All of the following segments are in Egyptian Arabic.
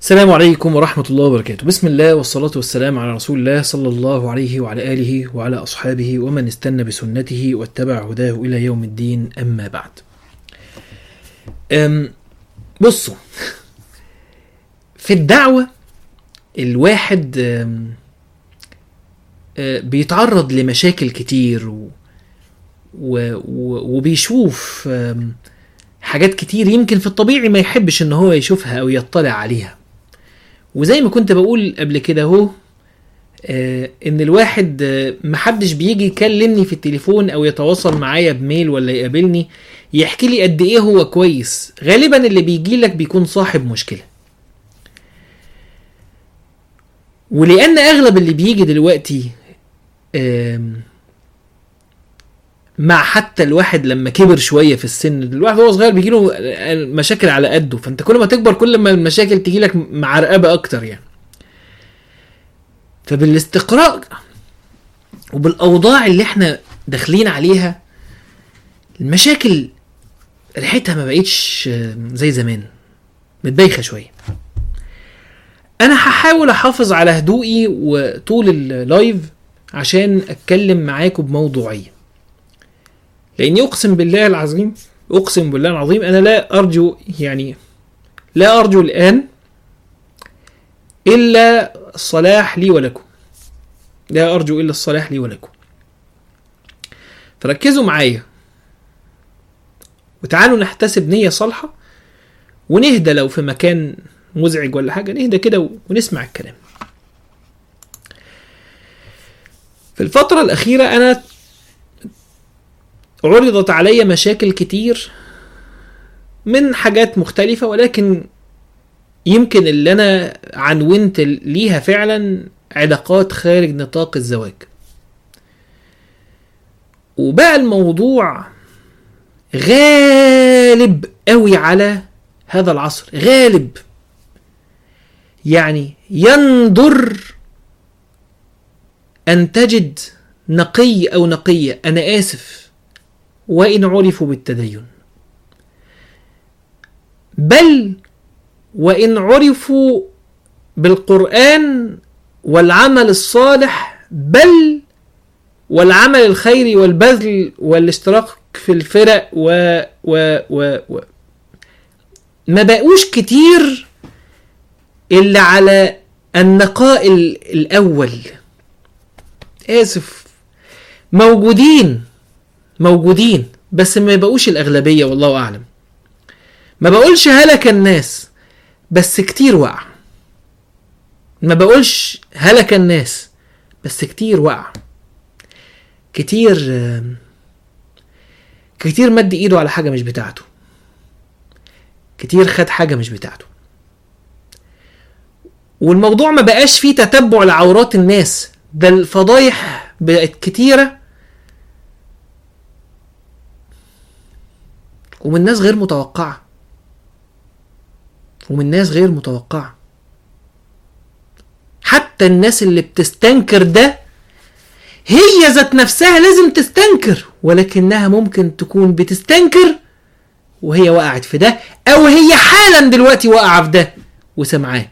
السلام عليكم ورحمة الله وبركاته بسم الله والصلاة والسلام على رسول الله صلى الله عليه وعلى آله وعلى أصحابه ومن استنى بسنته واتبع هداه إلى يوم الدين أما بعد أم بصوا في الدعوة الواحد أم، أه، بيتعرض لمشاكل كتير و و و وبيشوف أم، حاجات كتير يمكن في الطبيعي ما يحبش ان هو يشوفها او يطلع عليها وزي ما كنت بقول قبل كده اهو آه، ان الواحد آه، محدش بيجي يكلمني في التليفون او يتواصل معايا بميل ولا يقابلني يحكي لي قد ايه هو كويس غالبا اللي بيجي لك بيكون صاحب مشكله ولان اغلب اللي بيجي دلوقتي آم، مع حتى الواحد لما كبر شويه في السن الواحد وهو صغير بيجي له مشاكل على قده فانت كل ما تكبر كل ما المشاكل تجي لك معرقبه اكتر يعني فبالاستقراء وبالاوضاع اللي احنا داخلين عليها المشاكل ريحتها ما بقتش زي زمان متبايخه شويه انا هحاول احافظ على هدوئي وطول اللايف عشان اتكلم معاكم بموضوعيه لاني اقسم بالله العظيم اقسم بالله العظيم انا لا ارجو يعني لا ارجو الان الا الصلاح لي ولكم لا ارجو الا الصلاح لي ولكم فركزوا معايا وتعالوا نحتسب نية صالحة ونهدى لو في مكان مزعج ولا حاجة نهدى كده ونسمع الكلام في الفترة الأخيرة أنا عرضت علي مشاكل كتير من حاجات مختلفة ولكن يمكن اللي أنا عنونت ليها فعلا علاقات خارج نطاق الزواج وبقى الموضوع غالب قوي على هذا العصر غالب يعني يندر أن تجد نقي أو نقية أنا آسف وإن عرفوا بالتدين بل وإن عرفوا بالقرآن والعمل الصالح بل والعمل الخيري والبذل والاشتراك في الفرق و و و, و ما بقوش كتير اللي على النقاء ال- الأول آسف موجودين موجودين بس ما بقوش الأغلبية والله أعلم ما بقولش هلك الناس بس كتير وقع ما بقولش هلك الناس بس كتير وقع كتير آم، كتير مد ايده على حاجة مش بتاعته كتير خد حاجة مش بتاعته والموضوع ما بقاش فيه تتبع لعورات الناس ده الفضايح بقت كتيره ومن ناس غير متوقعة ومن ناس غير متوقعة حتى الناس اللي بتستنكر ده هي ذات نفسها لازم تستنكر ولكنها ممكن تكون بتستنكر وهي وقعت في ده او هي حالا دلوقتي واقعة في ده وسمعاه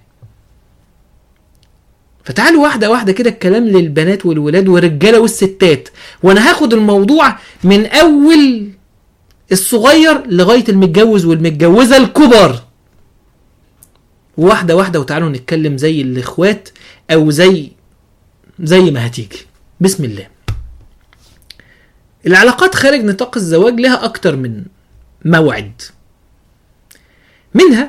فتعالوا واحدة واحدة كده الكلام للبنات والولاد والرجالة والستات وانا هاخد الموضوع من اول الصغير لغايه المتجوز والمتجوزه الكبار واحده واحده وتعالوا نتكلم زي الاخوات او زي زي ما هتيجي بسم الله العلاقات خارج نطاق الزواج لها اكتر من موعد منها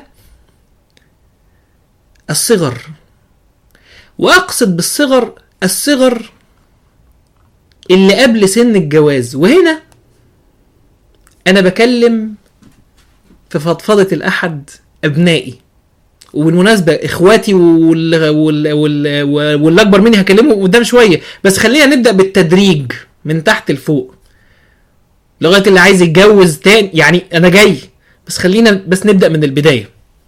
الصغر واقصد بالصغر الصغر اللي قبل سن الجواز وهنا انا بكلم في فضفضة الاحد ابنائي وبالمناسبة اخواتي وال... وال... وال... واللي اكبر مني هكلمهم قدام شوية بس خلينا نبدأ بالتدريج من تحت لفوق لغاية اللي عايز يتجوز تاني يعني انا جاي بس خلينا بس نبدأ من البداية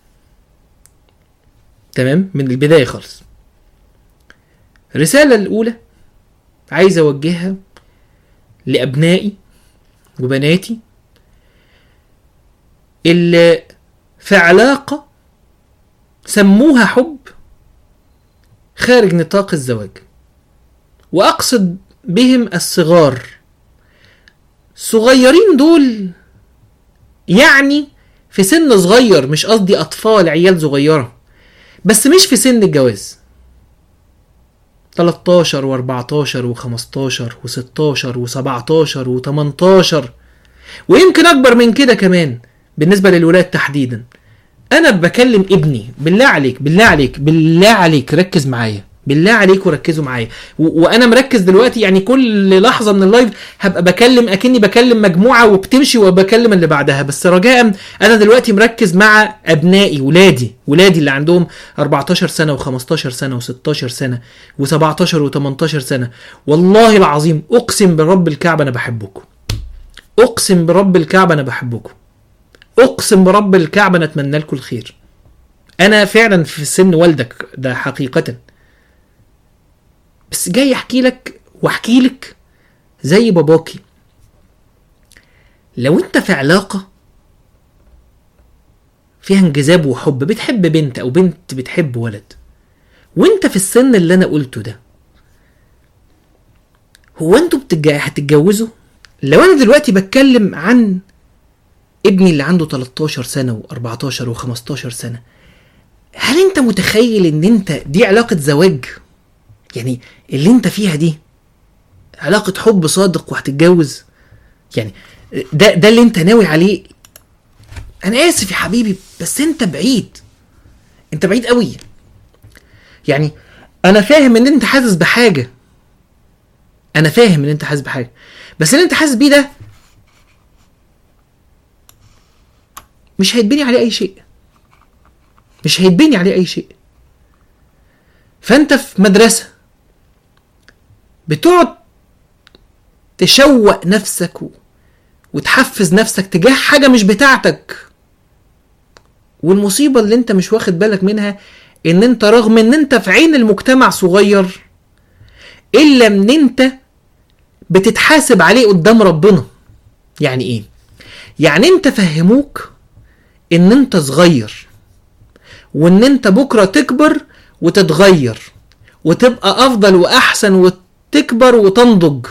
تمام من البداية خالص الرسالة الأولى عايز أوجهها لأبنائي وبناتي اللي في علاقة سموها حب خارج نطاق الزواج واقصد بهم الصغار صغيرين دول يعني في سن صغير مش قصدي اطفال عيال صغيره بس مش في سن الجواز 13 و14 و15 و16 و17 و18 ويمكن اكبر من كده كمان بالنسبه للولاد تحديدا انا بكلم ابني بالله عليك بالله عليك بالله عليك ركز معايا بالله عليكم ركزوا معايا و- وانا مركز دلوقتي يعني كل لحظه من اللايف هبقى بكلم اكني بكلم مجموعه وبتمشي وبكلم اللي بعدها بس رجاء انا دلوقتي مركز مع ابنائي ولادي ولادي اللي عندهم 14 سنه و15 سنه و16 سنه و17 و18 سنه والله العظيم اقسم برب الكعبه انا بحبكم اقسم برب الكعبه انا بحبكم اقسم برب الكعبه انا اتمنى لكم الخير انا فعلا في سن والدك ده حقيقه بس جاي احكي لك واحكي لك زي باباكي لو انت في علاقة فيها انجذاب وحب بتحب بنت او بنت بتحب ولد وانت في السن اللي انا قلته ده هو انتوا بتتج... هتتجوزوا لو انا دلوقتي بتكلم عن ابني اللي عنده 13 سنة و14 و15 سنة هل انت متخيل ان انت دي علاقة زواج؟ يعني اللي انت فيها دي علاقة حب صادق وهتتجوز يعني ده ده اللي انت ناوي عليه انا اسف يا حبيبي بس انت بعيد انت بعيد قوي يعني انا فاهم ان انت حاسس بحاجة انا فاهم ان انت حاسس بحاجة بس اللي انت حاسس بيه ده مش هيتبني عليه اي شيء مش هيتبني عليه اي شيء فانت في مدرسه بتقعد تشوق نفسك و... وتحفز نفسك تجاه حاجة مش بتاعتك والمصيبة اللي انت مش واخد بالك منها ان انت رغم ان انت في عين المجتمع صغير الا ان انت بتتحاسب عليه قدام ربنا يعني ايه يعني انت فهموك ان انت صغير وان انت بكرة تكبر وتتغير وتبقى افضل واحسن وتكبر وتنضج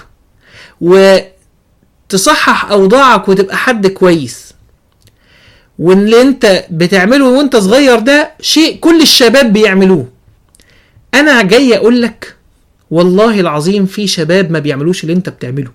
وتصحح اوضاعك وتبقى حد كويس واللي انت بتعمله وانت صغير ده شيء كل الشباب بيعملوه انا جاي اقول لك والله العظيم في شباب ما بيعملوش اللي انت بتعمله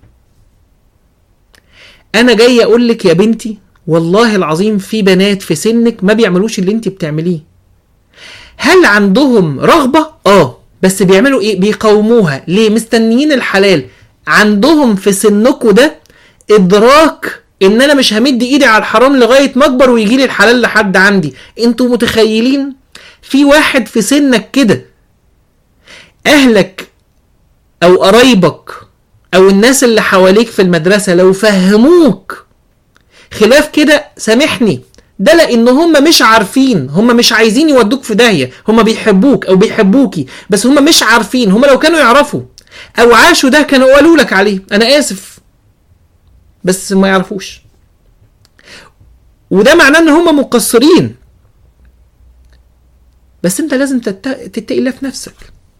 انا جاي اقول لك يا بنتي والله العظيم في بنات في سنك ما بيعملوش اللي انت بتعمليه هل عندهم رغبة؟ اه بس بيعملوا ايه؟ بيقاوموها ليه؟ مستنيين الحلال عندهم في سنكوا ده ادراك ان انا مش همد ايدي على الحرام لغاية ما اكبر ويجي لي الحلال لحد عندي انتوا متخيلين في واحد في سنك كده اهلك او قرايبك او الناس اللي حواليك في المدرسة لو فهموك خلاف كده سامحني ده لان هم مش عارفين هم مش عايزين يودوك في داهيه هم بيحبوك او بيحبوكي بس هم مش عارفين هم لو كانوا يعرفوا او عاشوا ده كانوا قالوا لك عليه انا اسف بس ما يعرفوش وده معناه ان هم مقصرين بس انت لازم تت- تتقي الله في نفسك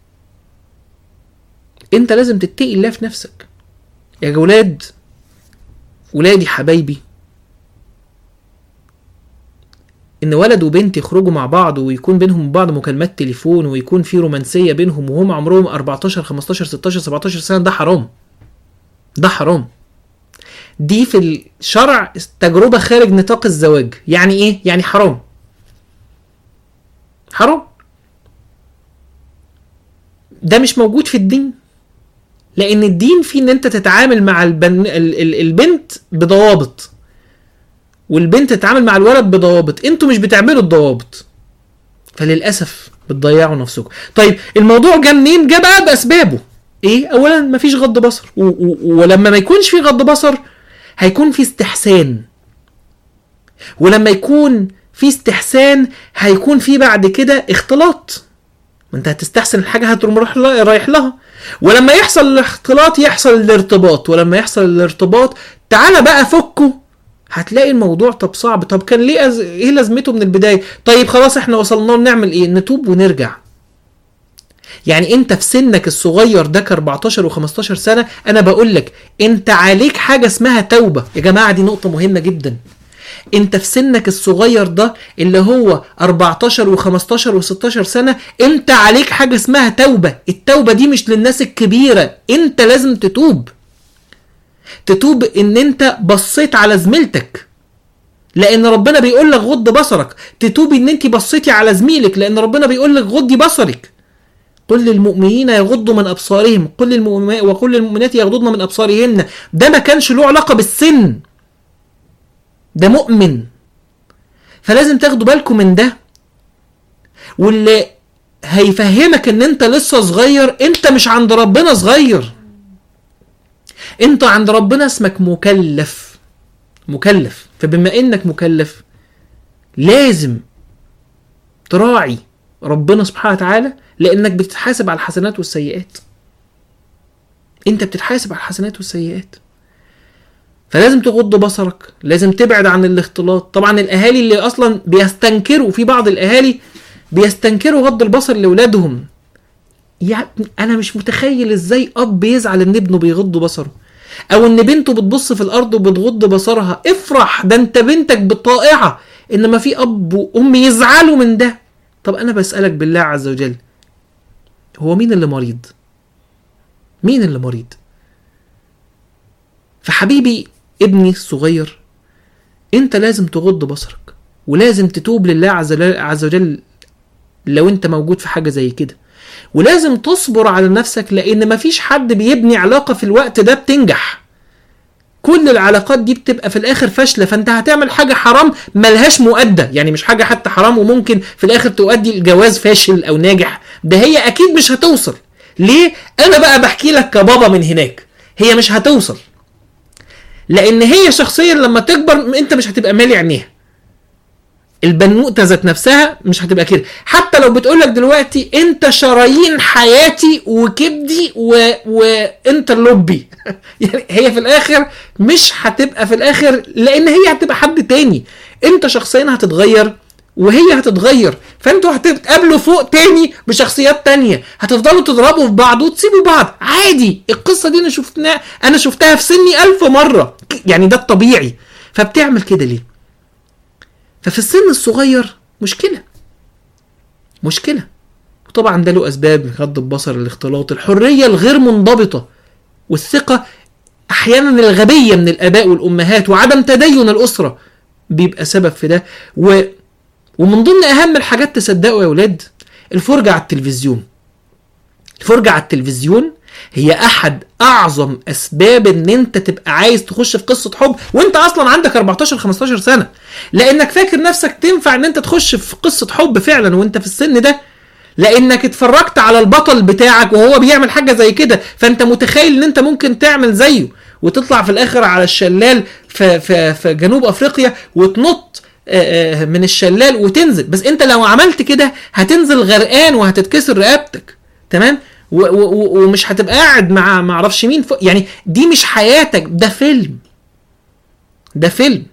انت لازم تتقي الله في نفسك يا ولاد ولادي حبايبي ان ولد وبنت يخرجوا مع بعض ويكون بينهم بعض مكالمات تليفون ويكون في رومانسيه بينهم وهم عمرهم 14 15 16 17 سنه ده حرام ده حرام دي في الشرع تجربه خارج نطاق الزواج يعني ايه يعني حرام حرام ده مش موجود في الدين لان الدين فيه ان انت تتعامل مع البن... ال- ال- البنت بضوابط والبنت تتعامل مع الولد بضوابط انتوا مش بتعملوا الضوابط فللاسف بتضيعوا نفسكم طيب الموضوع جه منين جه بقى باسبابه ايه اولا مفيش غض بصر و- و- ولما ما يكونش في غض بصر هيكون في استحسان ولما يكون في استحسان هيكون في بعد كده اختلاط ما انت هتستحسن الحاجه هتقوم رايح لها- رايح لها ولما يحصل الاختلاط يحصل الارتباط ولما يحصل الارتباط تعالى بقى فكه هتلاقي الموضوع طب صعب طب كان ليه أز... ايه لازمته من البدايه طيب خلاص احنا وصلنا نعمل ايه نتوب ونرجع يعني انت في سنك الصغير ده ك 14 و15 سنه انا بقول لك انت عليك حاجه اسمها توبه يا جماعه دي نقطه مهمه جدا انت في سنك الصغير ده اللي هو 14 و15 و16 سنه انت عليك حاجه اسمها توبه التوبه دي مش للناس الكبيره انت لازم تتوب تتوب ان انت بصيت على زميلتك لان ربنا بيقول لك غض بصرك تتوبي ان انت بصيتي على زميلك لان ربنا بيقول لك غضي بصرك قل للمؤمنين يغضوا من ابصارهم قل للمؤمنات وقل للمؤمنات يغضضن من ابصارهن ده ما كانش له علاقه بالسن ده مؤمن فلازم تاخدوا بالكم من ده واللي هيفهمك ان انت لسه صغير انت مش عند ربنا صغير انت عند ربنا اسمك مكلف مكلف فبما انك مكلف لازم تراعي ربنا سبحانه وتعالى لانك بتتحاسب على الحسنات والسيئات انت بتتحاسب على الحسنات والسيئات فلازم تغض بصرك لازم تبعد عن الاختلاط طبعا الاهالي اللي اصلا بيستنكروا في بعض الاهالي بيستنكروا غض البصر لاولادهم يعني انا مش متخيل ازاي اب يزعل ان ابنه بيغض بصره او ان بنته بتبص في الارض وبتغض بصرها افرح ده انت بنتك بطائعه انما في اب وام يزعلوا من ده طب انا بسالك بالله عز وجل هو مين اللي مريض مين اللي مريض فحبيبي ابني الصغير انت لازم تغض بصرك ولازم تتوب لله عز وجل لو انت موجود في حاجه زي كده ولازم تصبر على نفسك لان مفيش حد بيبني علاقه في الوقت ده بتنجح كل العلاقات دي بتبقى في الاخر فاشله فانت هتعمل حاجه حرام ملهاش مؤدى يعني مش حاجه حتى حرام وممكن في الاخر تؤدي الجواز فاشل او ناجح ده هي اكيد مش هتوصل ليه انا بقى بحكي لك كبابا من هناك هي مش هتوصل لان هي شخصيا لما تكبر انت مش هتبقى مالي عينيها البنوته ذات نفسها مش هتبقى كده حتى لو بتقول لك دلوقتي انت شرايين حياتي وكبدي و... وانت اللوبي يعني هي في الاخر مش هتبقى في الاخر لان هي هتبقى حد تاني انت شخصيا هتتغير وهي هتتغير فانتوا هتتقابلوا فوق تاني بشخصيات تانية هتفضلوا تضربوا في بعض وتسيبوا بعض عادي القصة دي انا شفتها انا شفتها في سني ألف مرة يعني ده الطبيعي فبتعمل كده ليه ففي السن الصغير مشكلة مشكلة وطبعا ده له أسباب غض البصر الاختلاط الحرية الغير منضبطة والثقة أحيانا الغبية من الآباء والأمهات وعدم تدين الأسرة بيبقى سبب في ده و... ومن ضمن أهم الحاجات تصدقوا يا ولاد الفرجة على التلفزيون الفرجة على التلفزيون هي احد اعظم اسباب ان انت تبقى عايز تخش في قصه حب وانت اصلا عندك 14 15 سنه لانك فاكر نفسك تنفع ان انت تخش في قصه حب فعلا وانت في السن ده لانك اتفرجت على البطل بتاعك وهو بيعمل حاجه زي كده فانت متخيل ان انت ممكن تعمل زيه وتطلع في الاخر على الشلال في, في, في جنوب افريقيا وتنط من الشلال وتنزل بس انت لو عملت كده هتنزل غرقان وهتتكسر رقبتك تمام ومش هتبقى قاعد مع ما اعرفش مين يعني دي مش حياتك ده فيلم ده فيلم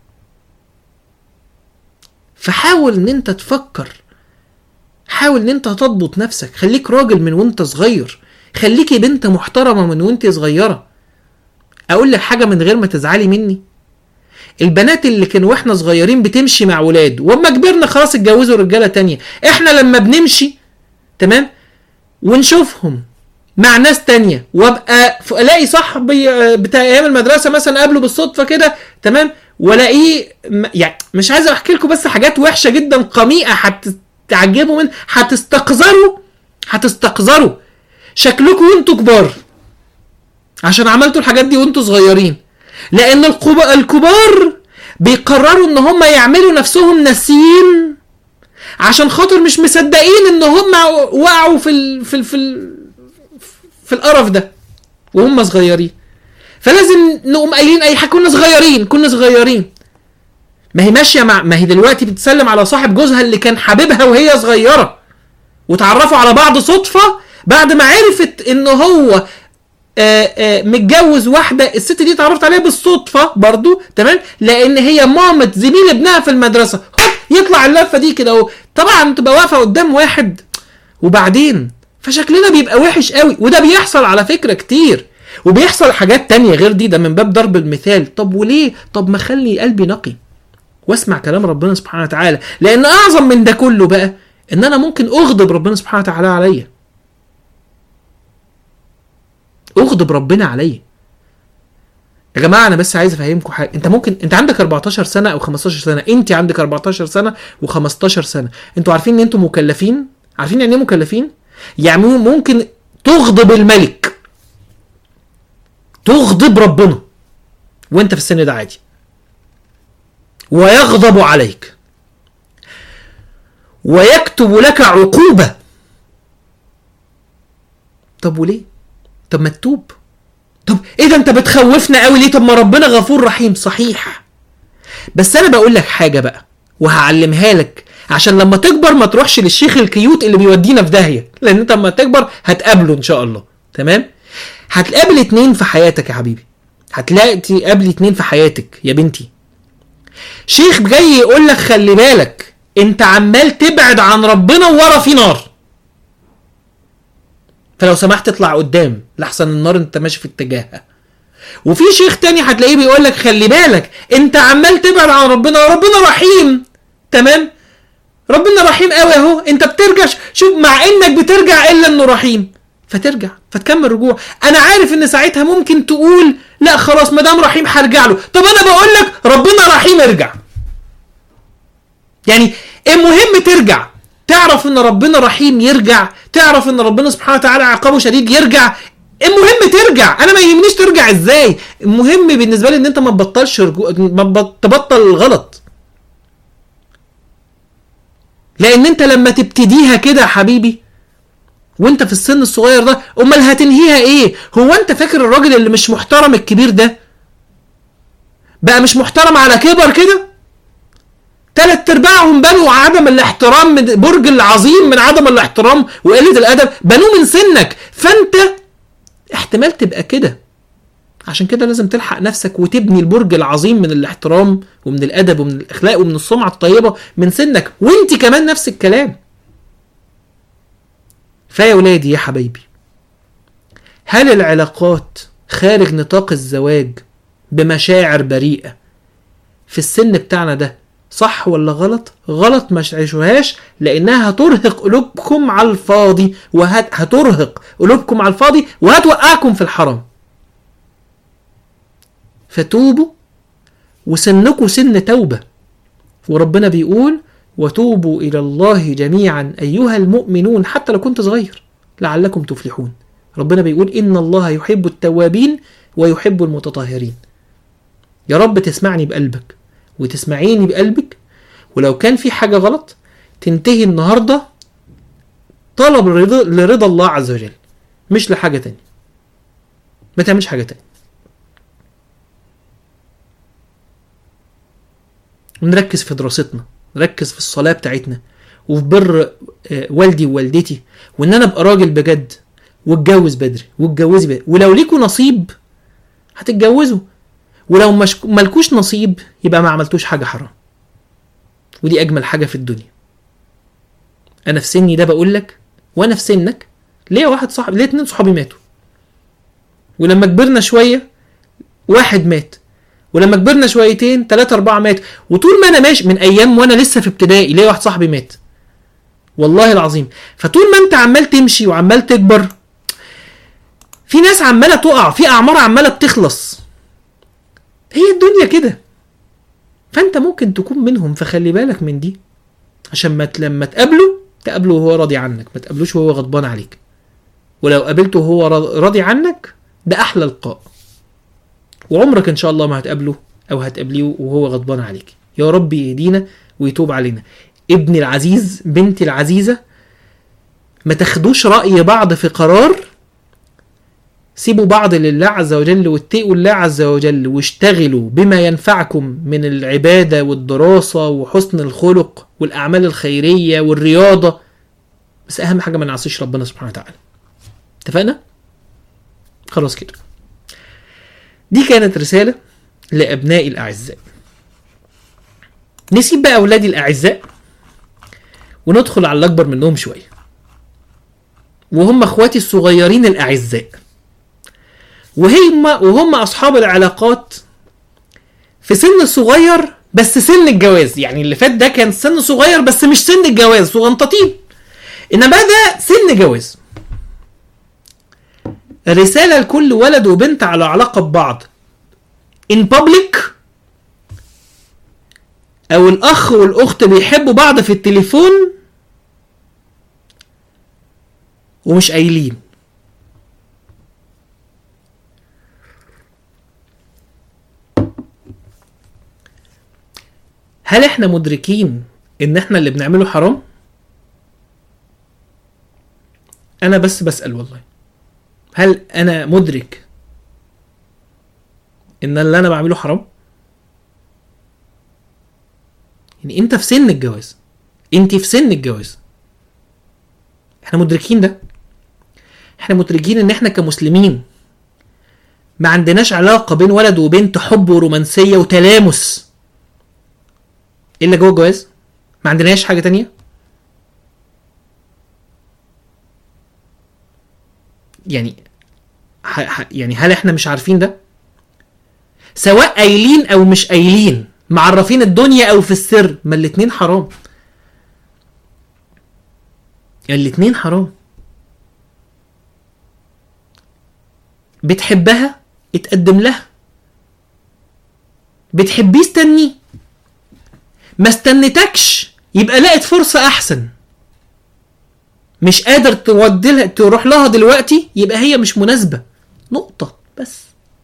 فحاول ان انت تفكر حاول ان انت تضبط نفسك خليك راجل من وانت صغير خليكي بنت محترمه من وانت صغيره اقول لك حاجه من غير ما تزعلي مني البنات اللي كانوا واحنا صغيرين بتمشي مع ولاد واما كبرنا خلاص اتجوزوا رجاله تانية احنا لما بنمشي تمام ونشوفهم مع ناس تانية وابقى الاقي صاحبي بتاع ايام المدرسه مثلا قابله بالصدفه كده تمام والاقيه يعني مش عايز احكي لكم بس حاجات وحشه جدا قميئه هتتعجبوا من هتستقذروا هتستقذروا شكلكم وانتوا كبار عشان عملتوا الحاجات دي وانتوا صغيرين لان الكبار بيقرروا ان هم يعملوا نفسهم ناسيين عشان خاطر مش مصدقين ان هم وقعوا في ال في ال في ال في القرف ده وهم صغيرين فلازم نقوم قايلين اي حاجه كنا صغيرين كنا صغيرين ما هي ماشيه مع ما هي دلوقتي بتسلم على صاحب جوزها اللي كان حبيبها وهي صغيره وتعرفوا على بعض صدفه بعد ما عرفت ان هو آه، آه، متجوز واحده الست دي اتعرفت عليها بالصدفه برضو تمام لان هي مامة زميل ابنها في المدرسه هوب يطلع اللفه دي كده اهو طبعا تبقى واقفه قدام واحد وبعدين فشكلنا بيبقى وحش قوي وده بيحصل على فكره كتير وبيحصل حاجات تانية غير دي ده من باب ضرب المثال طب وليه طب ما خلي قلبي نقي واسمع كلام ربنا سبحانه وتعالى لان اعظم من ده كله بقى ان انا ممكن اغضب ربنا سبحانه وتعالى عليا اغضب ربنا عليا يا جماعه انا بس عايز افهمكم حاجه انت ممكن انت عندك 14 سنه او 15 سنه انت عندك 14 سنه و15 سنه انتوا عارفين ان انتوا مكلفين عارفين يعني ايه مكلفين يعني ممكن تغضب الملك تغضب ربنا وانت في السن ده عادي ويغضب عليك ويكتب لك عقوبه طب وليه طب ما تتوب طب ايه ده انت بتخوفنا قوي ليه طب ما ربنا غفور رحيم صحيح بس انا بقول لك حاجه بقى وهعلمها لك عشان لما تكبر ما تروحش للشيخ الكيوت اللي بيودينا في داهيه لان انت لما تكبر هتقابله ان شاء الله تمام هتقابل اتنين في حياتك يا حبيبي هتلاقي تقابل اتنين في حياتك يا بنتي شيخ جاي يقول لك خلي بالك انت عمال تبعد عن ربنا ورا في نار فلو سمحت اطلع قدام لحسن النار انت ماشي في اتجاهها وفي شيخ تاني هتلاقيه بيقول لك خلي بالك انت عمال تبعد عن ربنا وربنا رحيم تمام ربنا رحيم قوي اهو انت بترجع شوف مع انك بترجع الا انه رحيم فترجع فتكمل رجوع انا عارف ان ساعتها ممكن تقول لا خلاص ما دام رحيم هرجع له طب انا بقول لك ربنا رحيم ارجع يعني المهم ترجع تعرف ان ربنا رحيم يرجع تعرف ان ربنا سبحانه وتعالى عقابه شديد يرجع المهم ترجع انا ما يهمنيش ترجع ازاي المهم بالنسبه لي ان انت ما تبطلش رجوع ما تبطل الغلط لان انت لما تبتديها كده يا حبيبي وانت في السن الصغير ده امال هتنهيها ايه هو انت فاكر الراجل اللي مش محترم الكبير ده بقى مش محترم على كبر كده تلات ارباعهم بنوا عدم الاحترام من برج العظيم من عدم الاحترام وقله الادب بنوه من سنك فانت احتمال تبقى كده عشان كده لازم تلحق نفسك وتبني البرج العظيم من الاحترام ومن الادب ومن الاخلاق ومن السمعه الطيبه من سنك وانت كمان نفس الكلام فيا ولادي يا حبايبي هل العلاقات خارج نطاق الزواج بمشاعر بريئه في السن بتاعنا ده صح ولا غلط غلط ما تعيشوهاش لانها هترهق قلوبكم على الفاضي وهترهق قلوبكم على الفاضي وهتوقعكم في الحرام فتوبوا وسنكوا سن توبة وربنا بيقول وتوبوا إلى الله جميعا أيها المؤمنون حتى لو كنت صغير لعلكم تفلحون ربنا بيقول إن الله يحب التوابين ويحب المتطهرين يا رب تسمعني بقلبك وتسمعيني بقلبك ولو كان في حاجة غلط تنتهي النهاردة طلب لرضا, لرضا الله عز وجل مش لحاجة تانية ما تعملش حاجة تانية ونركز في دراستنا نركز في الصلاة بتاعتنا وفي بر والدي ووالدتي وان انا ابقى راجل بجد واتجوز بدري واتجوزي بدري ولو ليكوا نصيب هتتجوزوا ولو مش ملكوش نصيب يبقى ما عملتوش حاجة حرام ودي أجمل حاجة في الدنيا أنا في سني ده بقول لك وأنا في سنك ليا واحد صاحب ليا اتنين صحابي ماتوا ولما كبرنا شوية واحد مات ولما كبرنا شويتين تلاتة أربعة مات وطول ما أنا ماشي من أيام وأنا لسه في ابتدائي ليا واحد صاحبي مات والله العظيم فطول ما أنت عمال تمشي وعمال تكبر في ناس عمالة تقع في أعمار عمالة بتخلص هي الدنيا كده فانت ممكن تكون منهم فخلي بالك من دي عشان ما لما تقابله تقابله وهو راضي عنك ما تقابلوش وهو غضبان عليك ولو قابلته وهو راضي عنك ده احلى لقاء وعمرك ان شاء الله ما هتقابله او هتقابليه وهو غضبان عليك يا رب يهدينا ويتوب علينا ابني العزيز بنتي العزيزه ما تاخدوش راي بعض في قرار سيبوا بعض لله عز وجل واتقوا الله عز وجل واشتغلوا بما ينفعكم من العبادة والدراسة وحسن الخلق والأعمال الخيرية والرياضة بس أهم حاجة ما نعصيش ربنا سبحانه وتعالى اتفقنا؟ خلاص كده دي كانت رسالة لأبنائي الأعزاء نسيب بقى أولادي الأعزاء وندخل على الأكبر منهم شوية وهم اخواتي الصغيرين الاعزاء وهم وهم اصحاب العلاقات في سن صغير بس سن الجواز يعني اللي فات ده كان سن صغير بس مش سن الجواز صغنطتين انما ده سن جواز رسالة لكل ولد وبنت على علاقة ببعض in public او الاخ والاخت بيحبوا بعض في التليفون ومش قايلين هل احنا مدركين ان احنا اللي بنعمله حرام انا بس بسأل والله هل انا مدرك ان اللي انا بعمله حرام يعني انت في سن الجواز انت في سن الجواز احنا مدركين ده احنا مدركين ان احنا كمسلمين ما عندناش علاقه بين ولد وبنت حب ورومانسيه وتلامس الا جوه الجواز ما عندناش حاجه تانية يعني ح... ح... يعني هل احنا مش عارفين ده سواء قايلين او مش قايلين معرفين الدنيا او في السر ما الاتنين حرام الاتنين حرام بتحبها اتقدم لها بتحبيه استنيه ما استنتكش يبقى لقت فرصة أحسن مش قادر تودي لها تروح لها دلوقتي يبقى هي مش مناسبة نقطة بس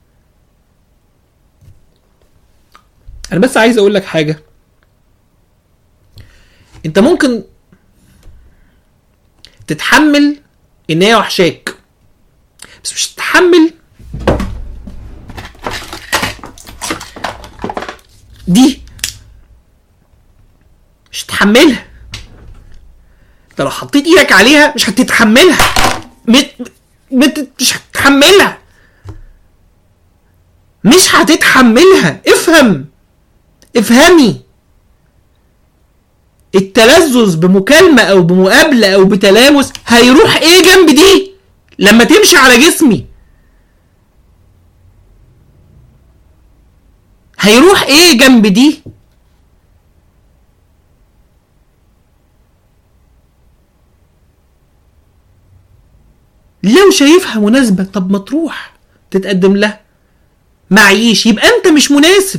أنا بس عايز أقول لك حاجة أنت ممكن تتحمل إن هي وحشاك بس مش تتحمل دي مش تتحملها انت لو حطيت ايدك عليها مش هتتحملها مت... مت... مش هتتحملها مش هتتحملها افهم افهمي التلذذ بمكالمة او بمقابلة او بتلامس هيروح ايه جنب دي لما تمشي على جسمي هيروح ايه جنب دي لو شايفها مناسبة طب ما تروح تتقدم لها معيش يبقى انت مش مناسب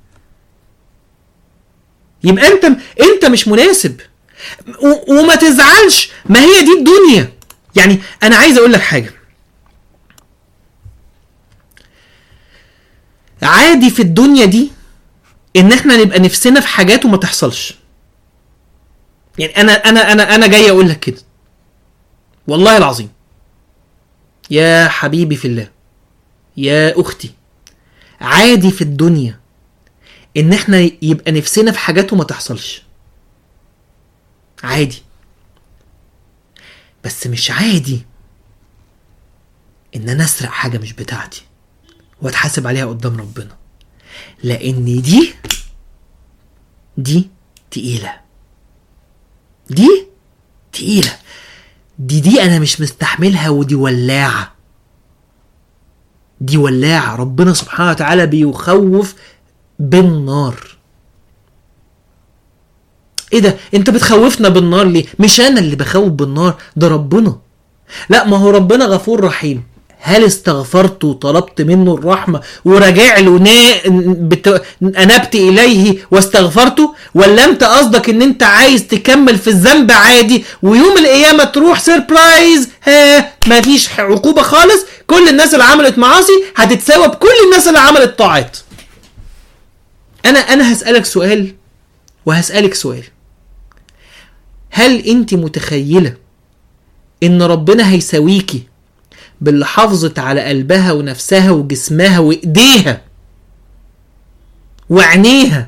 يبقى انت انت مش مناسب و... وما تزعلش ما هي دي الدنيا يعني انا عايز اقول لك حاجه عادي في الدنيا دي ان احنا نبقى نفسنا في حاجات وما تحصلش يعني انا انا انا انا جاي اقول لك كده والله العظيم يا حبيبي في الله يا اختي عادي في الدنيا ان احنا يبقى نفسنا في حاجات وما تحصلش عادي بس مش عادي ان انا اسرق حاجه مش بتاعتي واتحاسب عليها قدام ربنا لان دي دي تقيله دي تقيله دي دي انا مش مستحملها ودي ولاعه دي ولاعه ربنا سبحانه وتعالى بيخوف بالنار ايه ده انت بتخوفنا بالنار ليه مش انا اللي بخوف بالنار ده ربنا لا ما هو ربنا غفور رحيم هل استغفرت وطلبت منه الرحمة ورجع له نا... بت... أنبت إليه واستغفرته ولا أنت قصدك إن أنت عايز تكمل في الذنب عادي ويوم القيامة تروح سيربرايز ها مفيش عقوبة خالص كل الناس اللي عملت معاصي هتتساوى بكل الناس اللي عملت طاعات أنا أنا هسألك سؤال وهسألك سؤال هل أنت متخيلة إن ربنا هيساويكي باللي حافظت على قلبها ونفسها وجسمها وايديها وعينيها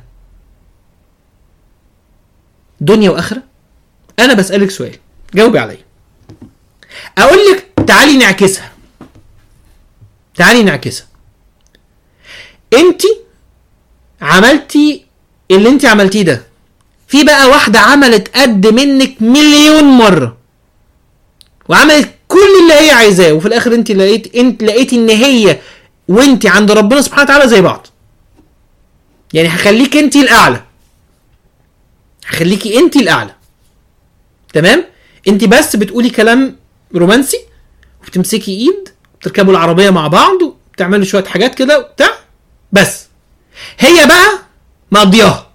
دنيا واخره انا بسالك سؤال جاوبي عليا اقول لك تعالي نعكسها تعالي نعكسها انت عملتي اللي انت عملتيه ده في بقى واحدة عملت قد منك مليون مرة وعملت كل اللي هي عايزاه وفي الاخر انت لقيت انت لقيتي ان هي وانت عند ربنا سبحانه وتعالى زي بعض يعني هخليك انت الاعلى هخليكي انت الاعلى تمام انت بس بتقولي كلام رومانسي وبتمسكي ايد بتركبوا العربيه مع بعض وبتعملوا شويه حاجات كده وبتاع بس هي بقى مقضياها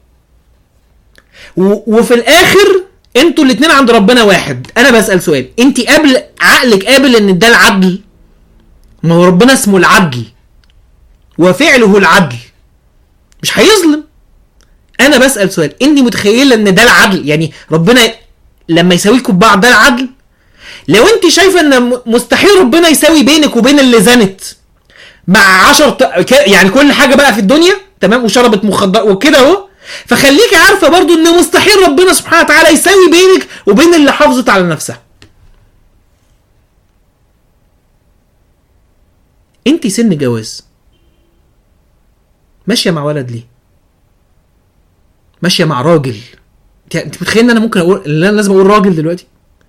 و- وفي الاخر انتوا الاتنين عند ربنا واحد انا بسال سؤال انت قبل عقلك قابل ان ده العدل ما هو ربنا اسمه العدل وفعله العدل مش هيظلم انا بسال سؤال انت متخيله ان ده العدل يعني ربنا لما يساويكم ببعض ده العدل لو انت شايفه ان م- مستحيل ربنا يساوي بينك وبين اللي زنت مع عشر ط... ك- يعني كل حاجه بقى في الدنيا تمام وشربت مخدرات وكده اهو فخليكي عارفه برضو ان مستحيل ربنا سبحانه وتعالى يساوي بينك وبين اللي حافظت على نفسها انت سن جواز ماشيه مع ولد ليه ماشيه مع راجل انت انت متخيل ان انا ممكن اقول ان انا لازم اقول راجل دلوقتي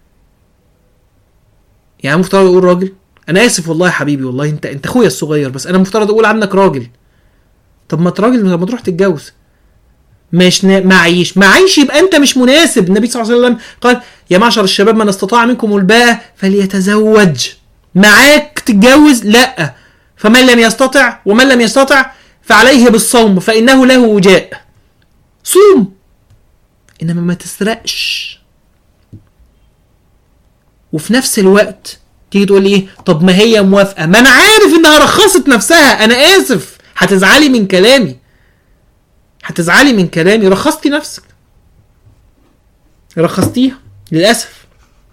يعني مفترض اقول راجل انا اسف والله يا حبيبي والله انت انت اخويا الصغير بس انا مفترض اقول عنك راجل طب ما تراجل لما تروح تتجوز مش نا... معيش معيش يبقى انت مش مناسب النبي صلى الله عليه وسلم قال يا معشر الشباب من استطاع منكم الباءة فليتزوج معاك تتجوز لا فمن لم يستطع ومن لم يستطع فعليه بالصوم فانه له وجاء صوم انما ما تسرقش وفي نفس الوقت تيجي تقول لي ايه طب ما هي موافقه ما انا عارف انها رخصت نفسها انا اسف هتزعلي من كلامي هتزعلي من كلامي رخصتي نفسك رخصتيها للاسف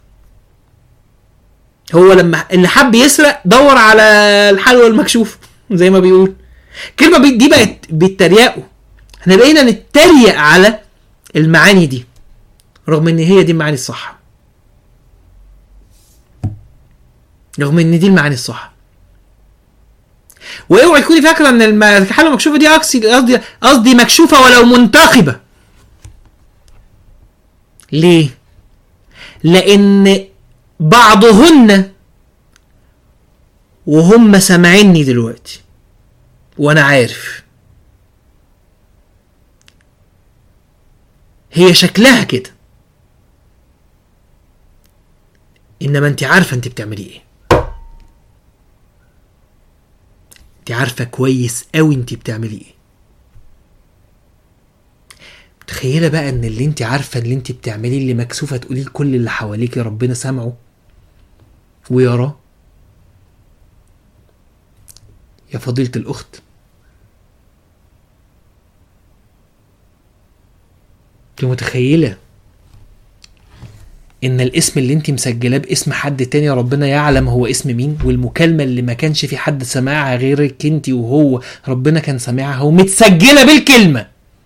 هو لما اللي حب يسرق دور على الحلوى المكشوف زي ما بيقول الكلمه بي- دي بقت بيتريقوا احنا بقينا نتريق على المعاني دي رغم ان هي دي المعاني الصح رغم ان دي المعاني الصح واوعي تكوني فاكره ان الم- الحاله المكشوفه دي أقصي- قصدي قصدي مكشوفه ولو منتخبه ليه لان بعضهن وهم سامعيني دلوقتي وانا عارف هي شكلها كده انما انت عارفه انت بتعملي ايه انت عارفه كويس قوي انت بتعملي ايه متخيله بقى ان اللي انت عارفه اللي انت بتعمليه اللي مكسوفه تقوليه لكل اللي حواليك ربنا سامعه ويراه يا فضيله الاخت انت متخيله ان الاسم اللي انت مسجلاه باسم حد تاني ربنا يعلم هو اسم مين والمكالمه اللي ما كانش في حد سمعها غيرك انت وهو ربنا كان سامعها ومتسجله بالكلمه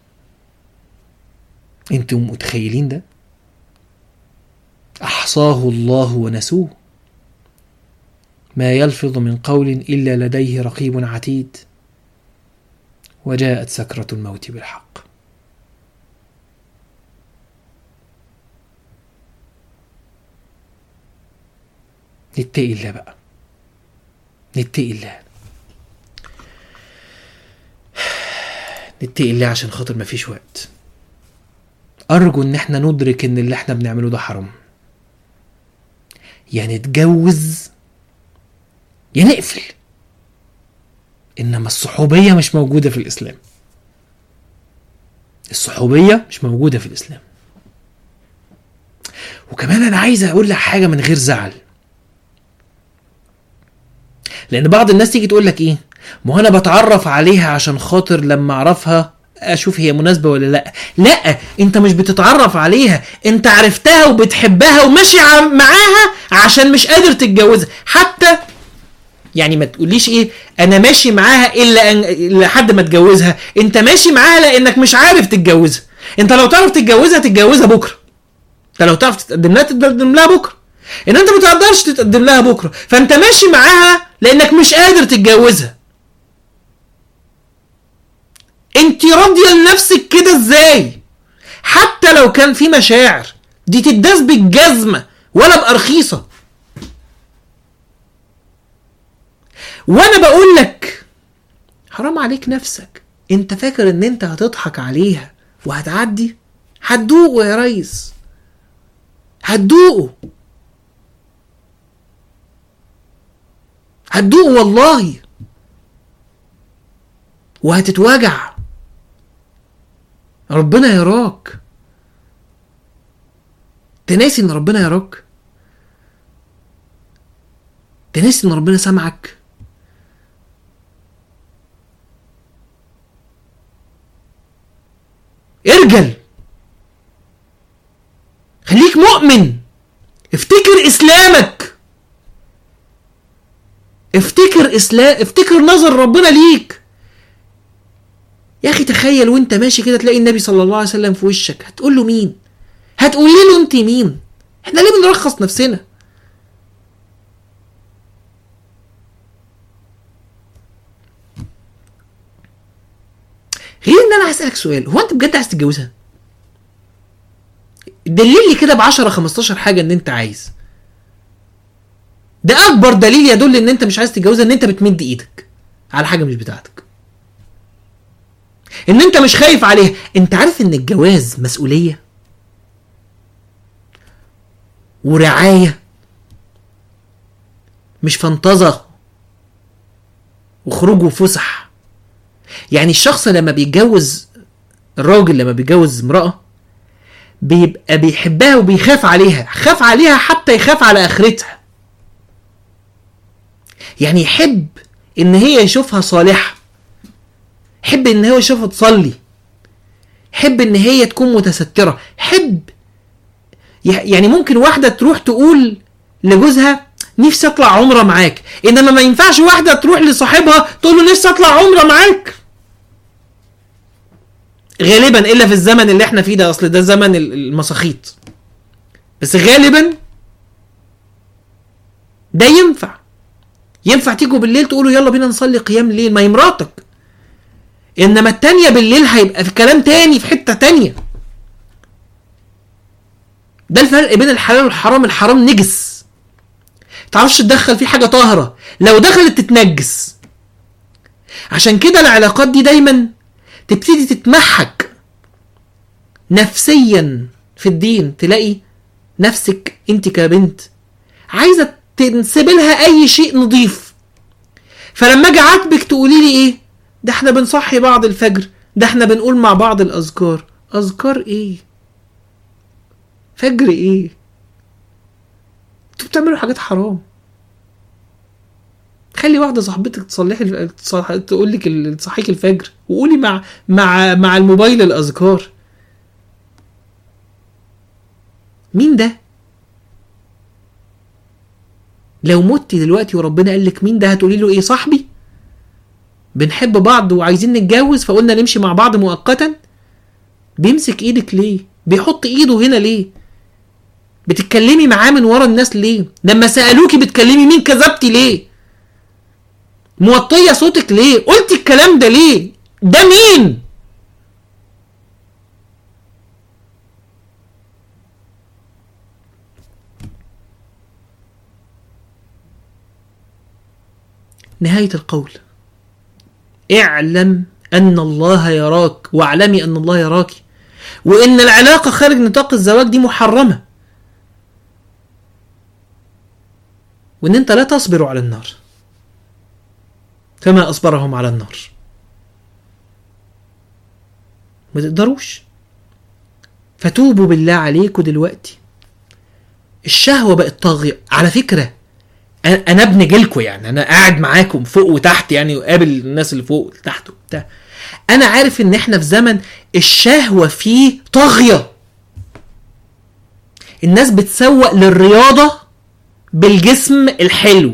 انتوا متخيلين ده احصاه الله ونسوه ما يلفظ من قول الا لديه رقيب عتيد وجاءت سكره الموت بالحق نتقي الله بقى نتقي الله نتقي الله عشان خاطر مفيش وقت ارجو ان احنا ندرك ان اللي احنا بنعمله ده حرام يا نتجوز يا نقفل انما الصحوبيه مش موجوده في الاسلام الصحوبيه مش موجوده في الاسلام وكمان انا عايز اقول لك حاجه من غير زعل لان بعض الناس تيجي تقول لك ايه ما هو انا بتعرف عليها عشان خاطر لما اعرفها اشوف هي مناسبه ولا لا لا انت مش بتتعرف عليها انت عرفتها وبتحبها وماشي ع- معاها عشان مش قادر تتجوزها حتى يعني ما تقوليش ايه انا ماشي معاها الا أن... لحد ما اتجوزها انت ماشي معاها لانك مش عارف تتجوزها انت لو تعرف تتجوزها تتجوزها بكره انت لو تعرف تتقدم لها تتقدم لها بكره ان انت ما تقدرش تتقدم لها بكره فانت ماشي معاها لانك مش قادر تتجوزها انت راضيه لنفسك كده ازاي حتى لو كان في مشاعر دي تداس بالجزمه ولا بارخيصه وانا بقول لك حرام عليك نفسك انت فاكر ان انت هتضحك عليها وهتعدي هتدوقه يا ريس هتدوقه هتدوقه والله وهتتوجع ربنا يراك تناسي ان ربنا يراك تناسي ان ربنا سمعك ارجل خليك مؤمن افتكر اسلامك افتكر اسلام افتكر نظر ربنا ليك يا اخي تخيل وانت ماشي كده تلاقي النبي صلى الله عليه وسلم في وشك هتقول له مين هتقولي له انت مين احنا ليه بنرخص نفسنا غير ان انا هسالك سؤال هو انت بجد عايز تتجوزها دليل لي كده ب 10 15 حاجه ان انت عايز ده اكبر دليل يدل ان انت مش عايز تتجوزها ان انت بتمد ايدك على حاجه مش بتاعتك ان انت مش خايف عليها انت عارف ان الجواز مسؤوليه ورعايه مش فانتظه وخروج وفسح يعني الشخص لما بيتجوز الراجل لما بيتجوز امرأة بيبقى بيحبها وبيخاف عليها خاف عليها حتى يخاف على آخرتها يعني يحب ان هي يشوفها صالحة يحب ان هو يشوفها تصلي يحب ان هي تكون متسترة يحب يعني ممكن واحدة تروح تقول لجوزها نفسي اطلع عمره معاك انما ما ينفعش واحده تروح لصاحبها تقول له نفسي اطلع عمره معاك غالبا الا في الزمن اللي احنا فيه ده اصل ده زمن المساخيط بس غالبا ده ينفع ينفع تيجوا بالليل تقولوا يلا بينا نصلي قيام الليل ما هي مراتك انما التانية بالليل هيبقى في كلام تاني في حتة تانية ده الفرق بين الحلال والحرام الحرام نجس تعرفش تدخل فيه حاجة طاهرة لو دخلت تتنجس عشان كده العلاقات دي دايما تبتدي تتمحك نفسيا في الدين تلاقي نفسك انت كبنت عايزة تنسب لها اي شيء نظيف فلما اجي عاتبك تقولي لي ايه ده احنا بنصحي بعض الفجر ده احنا بنقول مع بعض الاذكار اذكار ايه فجر ايه انتوا بتعملوا حاجات حرام خلي واحده صاحبتك تصلحي تصح... تقول لك تصحيك الفجر وقولي مع مع مع الموبايل الاذكار مين ده لو مت دلوقتي وربنا قال لك مين ده هتقولي له ايه صاحبي بنحب بعض وعايزين نتجوز فقلنا نمشي مع بعض مؤقتا بيمسك ايدك ليه بيحط ايده هنا ليه بتتكلمي معاه من ورا الناس ليه لما سالوكي بتكلمي مين كذبتي ليه موطيه صوتك ليه قلتي الكلام ده ليه ده مين نهاية القول اعلم أن الله يراك واعلمي أن الله يراك وإن العلاقة خارج نطاق الزواج دي محرمة وإن أنت لا تصبر على النار كما أصبرهم على النار ما تقدروش فتوبوا بالله عليكم دلوقتي الشهوة بقت طاغية على فكرة انا ابن جيلكم يعني انا قاعد معاكم فوق وتحت يعني وقابل الناس اللي فوق وتحت وبتاع انا عارف ان احنا في زمن الشهوة فيه طاغية الناس بتسوق للرياضة بالجسم الحلو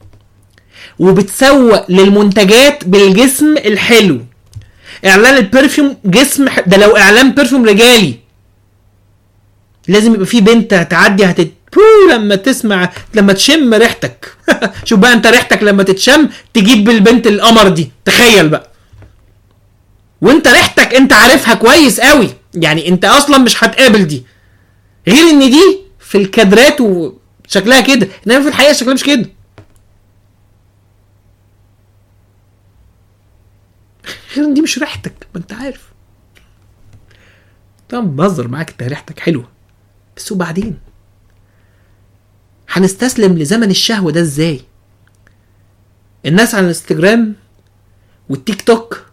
وبتسوق للمنتجات بالجسم الحلو اعلان البرفيوم جسم ح... ده لو اعلان برفيوم رجالي لازم يبقى في بنت هتعدي هتت... بو لما تسمع لما تشم ريحتك شوف بقى انت ريحتك لما تتشم تجيب بالبنت القمر دي تخيل بقى وانت ريحتك انت عارفها كويس قوي يعني انت اصلا مش هتقابل دي غير ان دي في الكادرات وشكلها كده انما في الحقيقه شكلها مش كده غير ان دي مش ريحتك ما انت عارف طبعا بهزر معاك انت ريحتك حلوه بس وبعدين هنستسلم لزمن الشهوه ده ازاي الناس على الانستجرام والتيك توك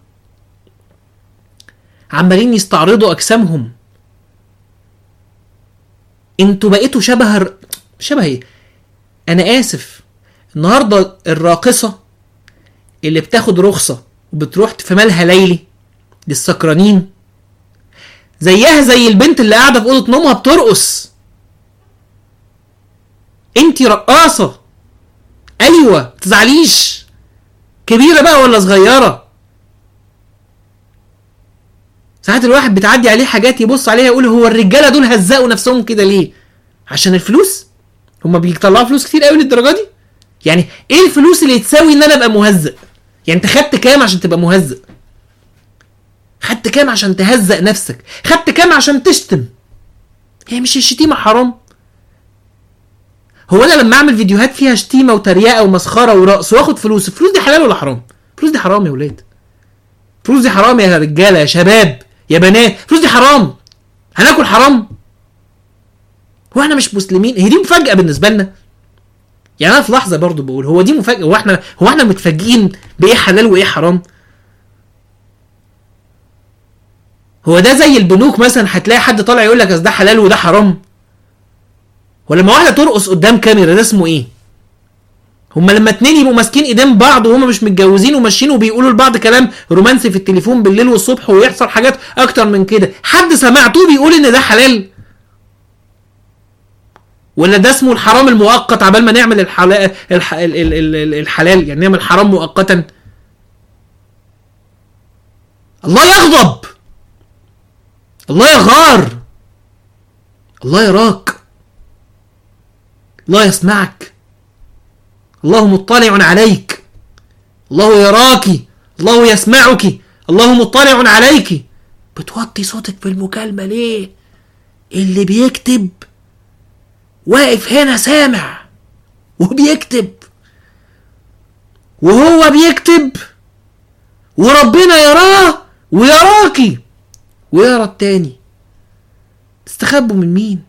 عمالين يستعرضوا اجسامهم انتوا بقيتوا شبه الر- شبه ايه انا اسف النهارده الراقصه اللي بتاخد رخصه وبتروح في مالها ليلي للسكرانين زيها زي البنت اللي قاعده في اوضه نومها بترقص انتي رقاصه ايوه تزعليش كبيره بقى ولا صغيره ساعات الواحد بتعدي عليه حاجات يبص عليها يقول هو الرجاله دول هزقوا نفسهم كده ليه عشان الفلوس هما بيطلعوا فلوس كتير قوي للدرجه دي يعني ايه الفلوس اللي تساوي ان انا ابقى مهزأ يعني انت خدت كام عشان تبقى مهزأ خدت كام عشان تهزأ نفسك خدت كام عشان تشتم هي مش الشتيمه حرام هو انا لما اعمل فيديوهات فيها شتيمه وتريقه ومسخره ورقص واخد فلوس الفلوس دي حلال ولا حرام الفلوس دي حرام يا ولاد الفلوس دي حرام يا رجاله يا شباب يا بنات الفلوس دي حرام هناكل حرام هو احنا مش مسلمين هي دي مفاجاه بالنسبه لنا يعني انا في لحظه برضو بقول هو دي مفاجاه هو احنا هو احنا متفاجئين بايه حلال وايه حرام هو ده زي البنوك مثلا هتلاقي حد طالع يقول لك أصل ده حلال وده حرام ولما واحده ترقص قدام كاميرا ده اسمه ايه هما لما اتنين يبقوا ماسكين ايدين بعض وهما مش متجوزين وماشيين وبيقولوا لبعض كلام رومانسي في التليفون بالليل والصبح ويحصل حاجات اكتر من كده حد سمعتوه بيقول ان ده حلال ولا ده اسمه الحرام المؤقت عبال ما نعمل الحلال الح... ال- ال- ال- ال- الحلال يعني نعمل حرام مؤقتا الله يغضب الله يغار الله يراك الله يسمعك الله مطلع عليك الله يراك الله يسمعك الله مطلع عليك بتوطي صوتك في المكالمة ليه اللي بيكتب واقف هنا سامع وبيكتب وهو بيكتب وربنا يراه ويراكي ويرى التاني تستخبوا من مين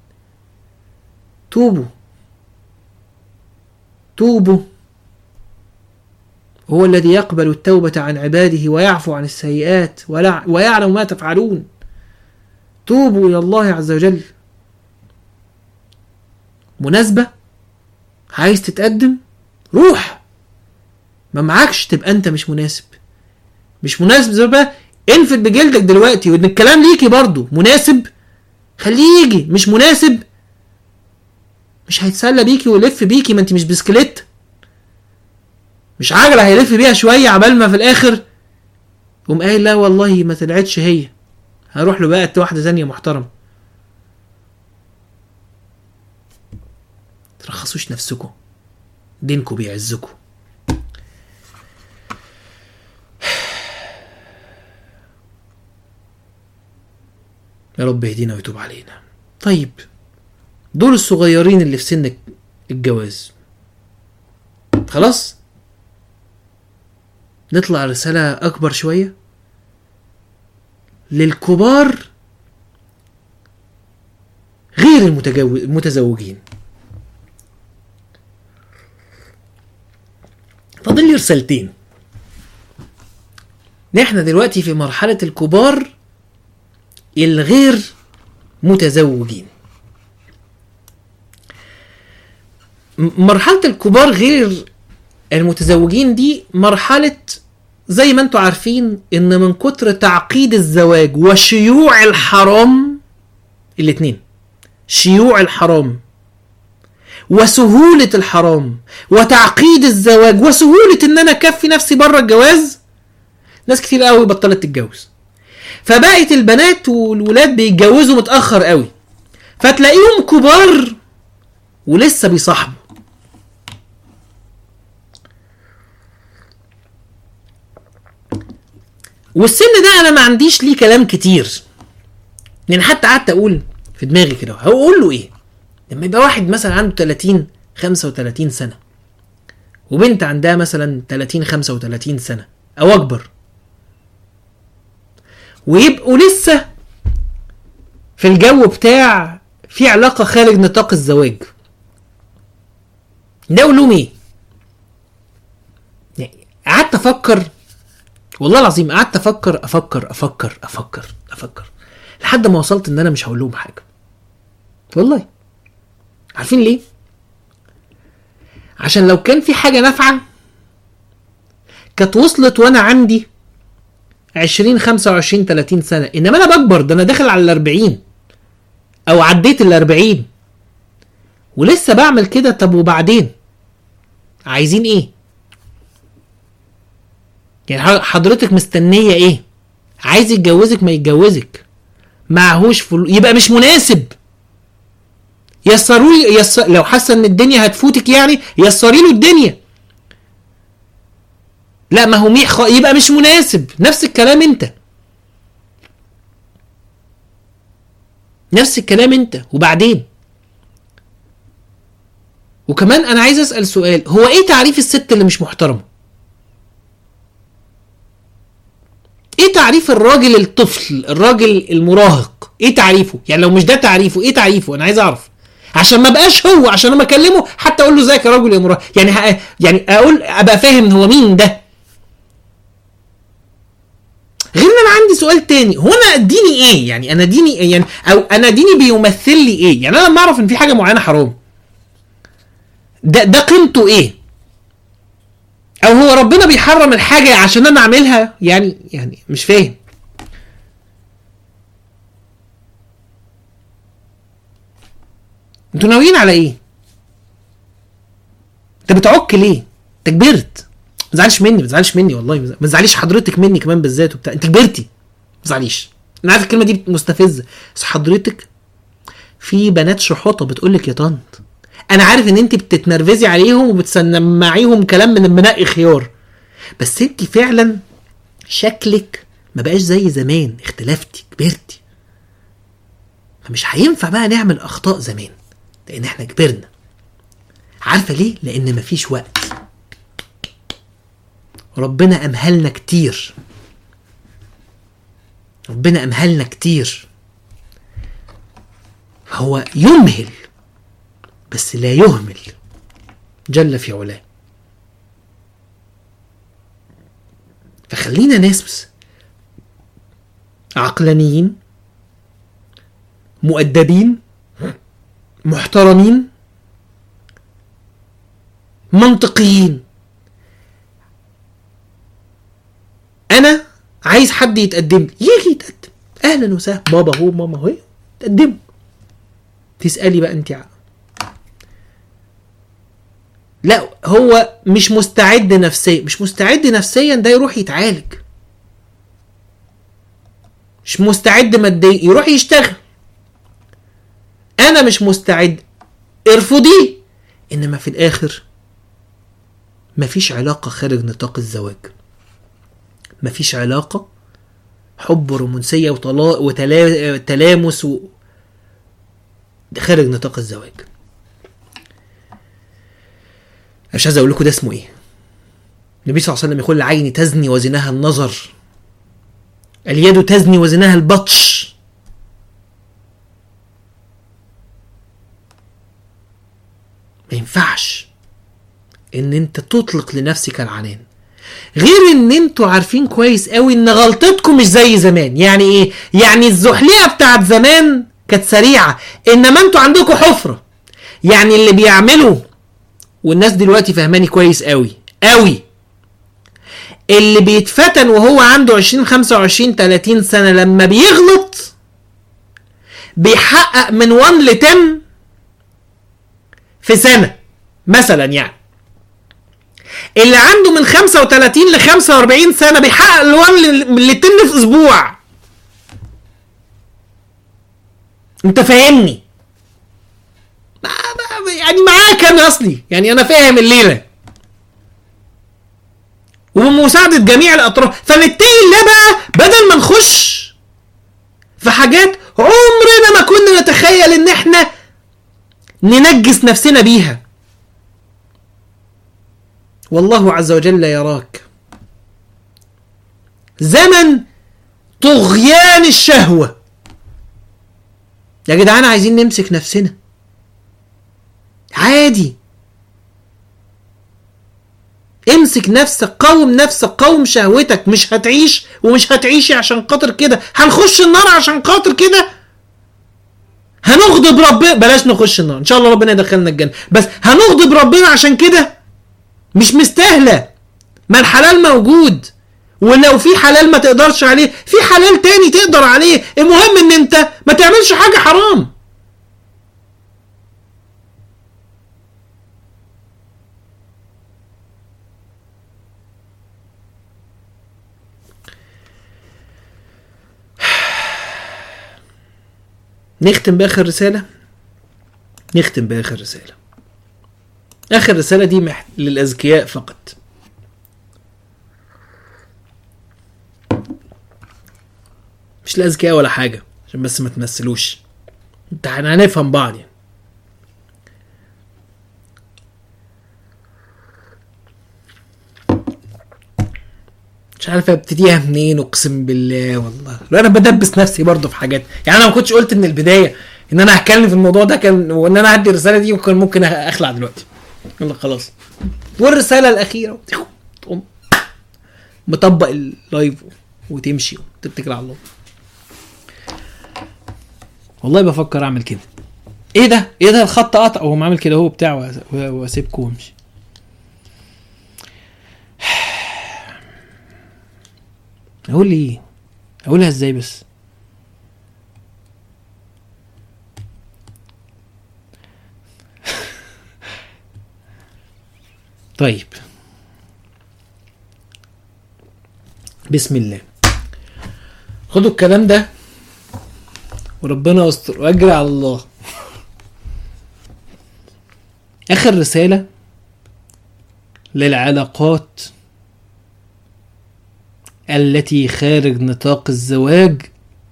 توبوا توبوا هو الذي يقبل التوبة عن عباده ويعفو عن السيئات ولا- ويعلم ما تفعلون توبوا إلى الله عز وجل مناسبة عايز تتقدم روح ما معكش تبقى انت مش مناسب مش مناسب زي بقى انفد بجلدك دلوقتي وان الكلام ليكي برضو مناسب خليه يجي مش مناسب مش هيتسلى بيكي ويلف بيكي ما انت مش بسكليت مش عجلة هيلف بيها شوية عبال ما في الآخر قوم قايل لا والله ما طلعتش هي هروح له بقى واحدة تانية محترمة ترخصوش نفسكم دينكم بيعزكم يا رب يهدينا ويتوب علينا طيب دول الصغيرين اللي في سن الجواز خلاص نطلع رسالة أكبر شوية للكبار غير المتجو... المتزوجين فاضل لي رسالتين احنا دلوقتي في مرحلة الكبار الغير متزوجين م- مرحلة الكبار غير المتزوجين دي مرحلة زي ما انتوا عارفين ان من كتر تعقيد الزواج وشيوع الحرام الاتنين شيوع الحرام وسهولة الحرام وتعقيد الزواج وسهولة ان انا اكفي نفسي بره الجواز ناس كتير قوي بطلت تتجوز فبقت البنات والولاد بيتجوزوا متأخر قوي فتلاقيهم كبار ولسه بيصاحبه والسن ده انا ما عنديش ليه كلام كتير يعني حتى قعدت اقول في دماغي كده هقول له ايه لما يبقى واحد مثلا عنده 30 35 سنه وبنت عندها مثلا 30 35 سنه او اكبر ويبقوا لسه في الجو بتاع في علاقة خارج نطاق الزواج ده أقول لهم إيه؟ يعني قعدت أفكر والله العظيم قعدت أفكر أفكر أفكر أفكر أفكر لحد ما وصلت إن أنا مش هقول لهم حاجة والله عارفين ليه؟ عشان لو كان في حاجة نافعة كانت وصلت وأنا عندي 20 25 30 سنة إنما أنا بكبر ده أنا داخل على ال 40 او عديت ال 40 ولسه بعمل كده طب وبعدين عايزين ايه يعني حضرتك مستنيه ايه عايز يتجوزك ما يتجوزك معهوش فلوس يبقى مش مناسب يسروا لي يسر... لو حاسه ان الدنيا هتفوتك يعني يسري له الدنيا لا ما هو ميح خ... يبقى مش مناسب نفس الكلام انت نفس الكلام انت وبعدين وكمان انا عايز اسال سؤال هو ايه تعريف الست اللي مش محترمه ايه تعريف الراجل الطفل الراجل المراهق ايه تعريفه يعني لو مش ده تعريفه ايه تعريفه انا عايز اعرف عشان ما بقاش هو عشان لما اكلمه حتى اقول له ازيك يا راجل يا مراهق يعني يعني اقول ابقى فاهم هو مين ده غير ان انا عندي سؤال تاني هو انا ديني ايه يعني انا ديني إيه؟ يعني او انا ديني بيمثل لي ايه يعني انا لما اعرف ان في حاجه معينه حرام ده ده قيمته ايه او هو ربنا بيحرم الحاجه عشان انا اعملها يعني يعني مش فاهم انتوا ناويين على ايه انت بتعك ليه انت كبرت ما تزعلش مني ما تزعلش مني والله ما تزعليش حضرتك مني كمان بالذات وبتاع انت كبرتي ما تزعليش انا عارف الكلمه دي مستفزه بس حضرتك في بنات شحوطه بتقول لك يا طنط انا عارف ان انت بتتنرفزي عليهم وبتسمعيهم كلام من المنقي خيار بس انت فعلا شكلك ما بقاش زي زمان اختلفتي كبرتي فمش هينفع بقى نعمل اخطاء زمان لان احنا كبرنا عارفه ليه لان مفيش وقت ربنا أمهلنا كتير ربنا أمهلنا كتير هو يمهل بس لا يهمل جل في علاه فخلينا ناس عقلانيين مؤدبين محترمين منطقيين انا عايز حد يتقدم لي يجي يتقدم اهلا وسهلا بابا هو ماما هو تقدموا تسالي بقى انت لا هو مش مستعد نفسيا مش مستعد نفسيا ده يروح يتعالج مش مستعد ماديا يروح يشتغل انا مش مستعد ارفضيه انما في الاخر مفيش علاقه خارج نطاق الزواج مفيش علاقة حب ورومانسية وتلامس و... خارج نطاق الزواج مش عايز اقول لكم ده اسمه ايه النبي صلى الله عليه وسلم يقول العين تزني وزناها النظر اليد تزني وزناها البطش ما ينفعش ان انت تطلق لنفسك العنان غير ان انتوا عارفين كويس قوي ان غلطتكم مش زي زمان يعني ايه يعني الزحليقه بتاعت زمان كانت سريعه انما انتوا عندكم حفره يعني اللي بيعملوا والناس دلوقتي فهماني كويس قوي قوي اللي بيتفتن وهو عنده 20 25 30 سنه لما بيغلط بيحقق من 1 ل 10 في سنه مثلا يعني اللي عنده من 35 ل 45 سنه بيحقق الوان للتن في اسبوع انت فاهمني يعني معاك انا اصلي يعني انا فاهم الليله وبمساعدة جميع الأطراف فنتقي الله بقى بدل ما نخش في حاجات عمرنا ما كنا نتخيل إن إحنا ننجس نفسنا بيها والله عز وجل يراك زمن طغيان الشهوة يا جدعان عايزين نمسك نفسنا عادي امسك نفسك قوم نفسك قوم شهوتك مش هتعيش ومش هتعيشي عشان خاطر كده هنخش النار عشان خاطر كده هنغضب ربنا بلاش نخش النار ان شاء الله ربنا يدخلنا الجنه بس هنغضب ربنا عشان كده مش مستاهله ما الحلال موجود ولو في حلال ما تقدرش عليه في حلال تاني تقدر عليه المهم ان انت ما تعملش حاجه حرام نختم باخر رساله نختم باخر رساله اخر رساله دي مح... للاذكياء فقط مش الاذكياء ولا حاجه عشان بس ما تمثلوش انت هنفهم بعض يعني مش عارف ابتديها منين اقسم بالله والله لو انا بدبس نفسي برضه في حاجات يعني انا ما كنتش قلت من البدايه ان انا هتكلم في الموضوع ده كان وان انا هدي الرساله دي وكان ممكن اخلع دلوقتي يلا خلاص والرساله الاخيره تقوم مطبق اللايف وتمشي وتتكل على الله والله بفكر اعمل كده ايه ده ايه ده الخط قطع وهو عامل كده هو بتاع واسيبكم وامشي اقول ايه اقولها ازاي بس طيب بسم الله خدوا الكلام ده وربنا يستر واجري على الله اخر رساله للعلاقات التي خارج نطاق الزواج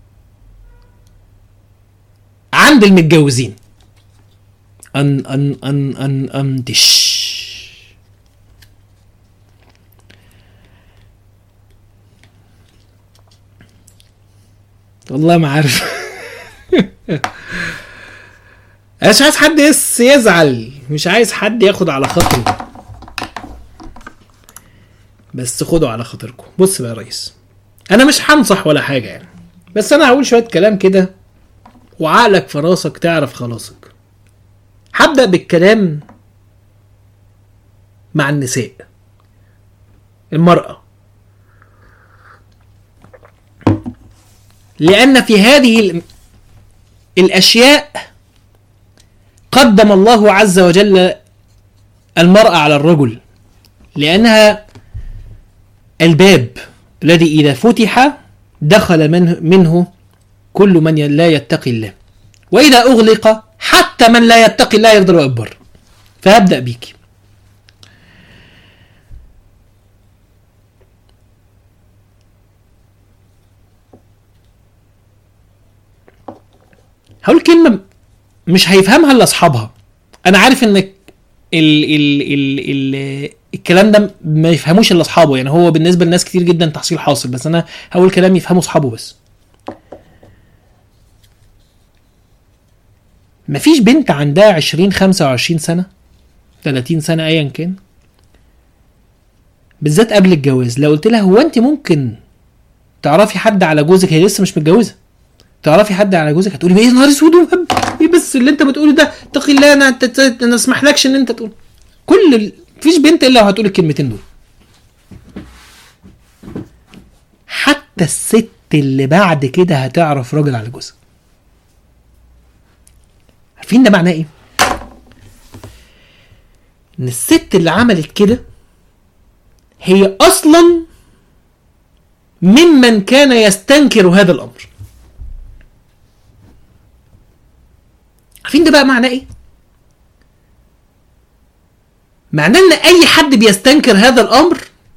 عند المتجوزين ان ان ان ان اندش والله ما عارف انا مش عايز حد يس يزعل مش عايز حد ياخد على خاطره بس خدوا على خاطركم بص بقى يا ريس انا مش هنصح ولا حاجه يعني بس انا هقول شويه كلام كده وعقلك في راسك تعرف خلاصك هبدا بالكلام مع النساء المراه لان في هذه الاشياء قدم الله عز وجل المراه على الرجل لانها الباب الذي إذا فتح دخل منه, منه كل من لا يتقي الله وإذا أغلق حتى من لا يتقي الله يفضل يكبر فهبدأ بيك هقول كلمة مش هيفهمها إلا أصحابها أنا عارف إنك ال ال ال ال الكلام ده ما يفهموش الا اصحابه يعني هو بالنسبه لناس كتير جدا تحصيل حاصل بس انا هقول كلام يفهمه اصحابه بس مفيش بنت عندها 20 25 سنه 30 سنه ايا كان بالذات قبل الجواز لو قلت لها هو انت ممكن تعرفي حد على جوزك هي لسه مش متجوزه تعرفي حد على جوزك هتقولي ايه نهار اسود ايه بس اللي انت بتقوله ده اتقي الله انا انا اسمح لكش ان انت تقول كل ال... مفيش بنت الا وهتقول الكلمتين دول حتى الست اللي بعد كده هتعرف راجل على جوزها عارفين ده معناه ايه ان الست اللي عملت كده هي اصلا ممن كان يستنكر هذا الامر عارفين ده بقى معناه ايه معناه ان اي حد بيستنكر هذا الامر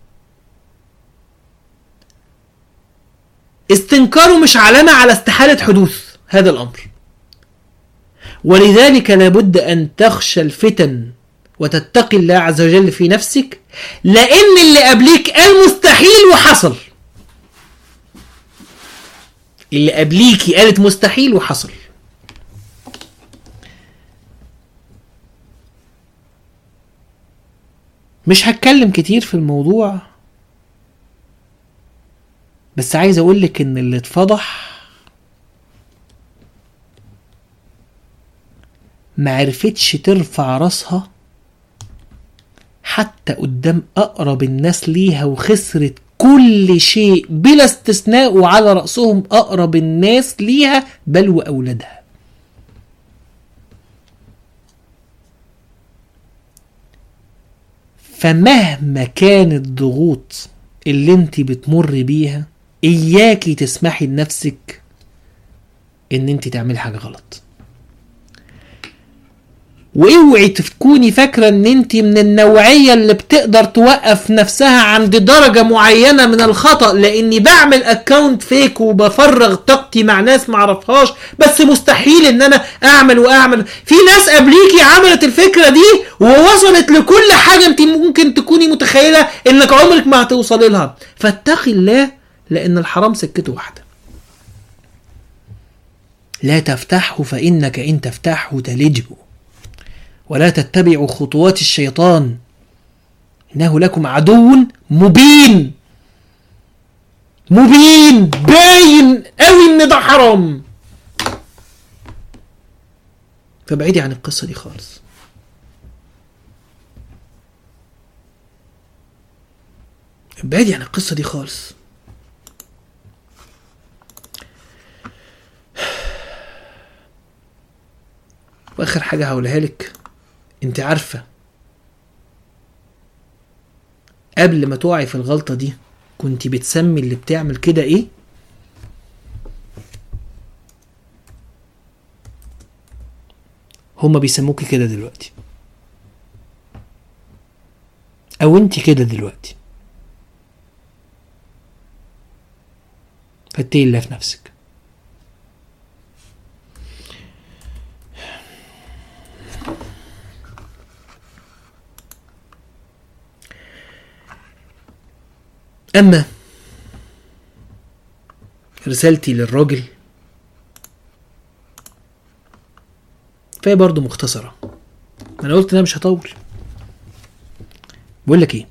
استنكاره مش علامة على استحالة حدوث هذا الامر ولذلك لابد ان تخشى الفتن وتتقي الله عز وجل في نفسك لان اللي قبليك قال مستحيل وحصل اللي قبليكي قالت مستحيل وحصل مش هتكلم كتير في الموضوع بس عايز اقولك ان اللي اتفضح معرفتش ترفع راسها حتى قدام اقرب الناس ليها وخسرت كل شيء بلا استثناء وعلى رأسهم أقرب الناس ليها بل وأولادها فمهما كانت ضغوط اللي انت بتمر بيها اياكي تسمحي لنفسك ان انت تعملي حاجه غلط واوعي تكوني فاكره ان انت من النوعيه اللي بتقدر توقف نفسها عند درجه معينه من الخطا لاني بعمل اكونت فيك وبفرغ طاقتي مع ناس معرفهاش بس مستحيل ان انا اعمل واعمل في ناس قبليكي عملت الفكره دي ووصلت لكل حاجه انت ممكن تكوني متخيله انك عمرك ما هتوصلي لها فاتقي الله لان الحرام سكته واحده لا تفتحه فانك ان تفتحه تلجه ولا تتبعوا خطوات الشيطان انه لكم عدو مبين مبين باين قوي ان ده حرام فابعدي عن القصه دي خالص ابعدي عن القصه دي خالص واخر حاجه هقولها لك انت عارفه قبل ما تقعي في الغلطه دي كنت بتسمي اللي بتعمل كده ايه هما بيسموكي كده دلوقتي او انت كده دلوقتي فاتقي الله في نفسك أما رسالتي للراجل فهي برضه مختصرة أنا قلت إن أنا مش هطول بقول لك إيه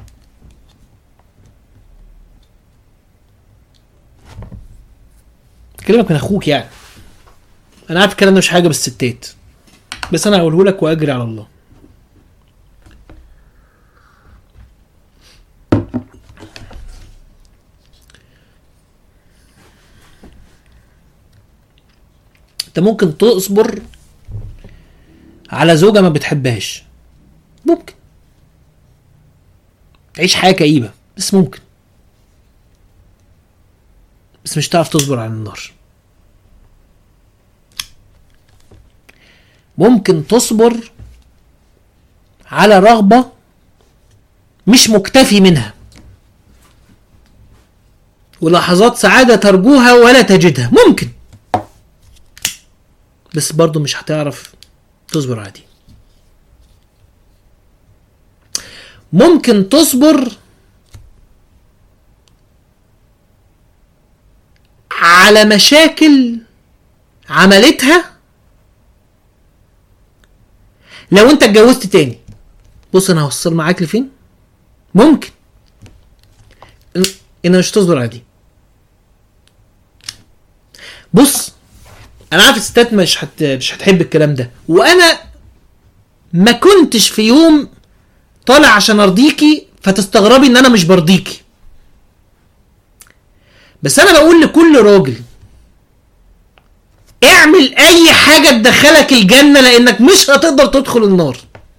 كلامك من أخوك يعني أنا عارف الكلام ده مش حاجة بالستات بس أنا هقوله لك وأجري على الله انت ممكن تصبر على زوجة ما بتحبهاش ممكن تعيش حياة كئيبة بس ممكن بس مش هتعرف تصبر على النار ممكن تصبر على رغبة مش مكتفي منها ولحظات سعادة ترجوها ولا تجدها ممكن بس برضه مش هتعرف تصبر عادي ممكن تصبر على مشاكل عملتها لو انت اتجوزت تاني بص انا هوصل معاك لفين ممكن ان إن مش تصبر عادي بص انا عارف الستات مش هت... مش هتحب الكلام ده وانا ما كنتش في يوم طالع عشان ارضيكي فتستغربي ان انا مش برضيكي بس انا بقول لكل راجل اعمل اي حاجة تدخلك الجنة لانك مش هتقدر تدخل النار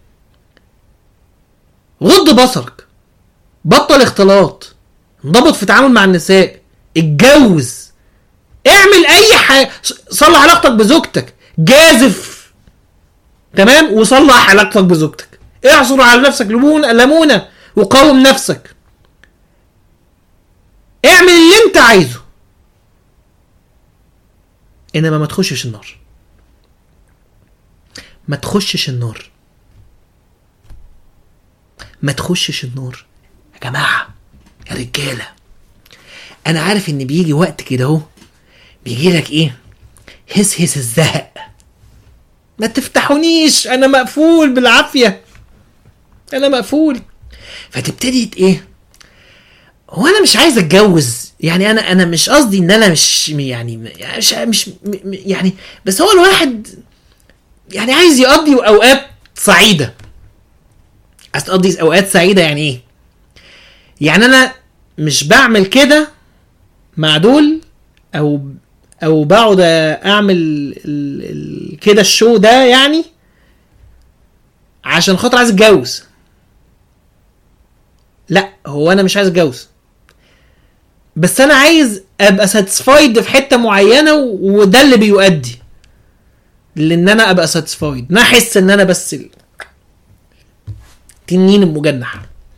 غض بصرك بطل اختلاط انضبط في التعامل مع النساء اتجوز اعمل اي حاجه صلح علاقتك بزوجتك جازف تمام وصلح علاقتك بزوجتك اعصر على نفسك ليمون ليمونه وقاوم نفسك اعمل اللي انت عايزه انما ما تخشش النار ما تخشش النار ما تخشش النار يا جماعه يا رجاله انا عارف ان بيجي وقت كده اهو بيجي لك ايه هس هس الزهق ما تفتحونيش انا مقفول بالعافيه انا مقفول فتبتدي ايه هو انا مش عايز اتجوز يعني انا انا مش قصدي ان انا مش يعني مش مش يعني بس هو الواحد يعني عايز يقضي اوقات سعيده عايز تقضي اوقات سعيده يعني ايه يعني انا مش بعمل كده مع دول او او بقعد اعمل ال- ال- كده الشو ده يعني عشان خاطر عايز اتجوز لا هو انا مش عايز اتجوز بس انا عايز ابقى ساتسفايد في حته معينه و- وده اللي بيؤدي لان انا ابقى ساتسفايد انا احس ان انا بس ال- تنين المجنح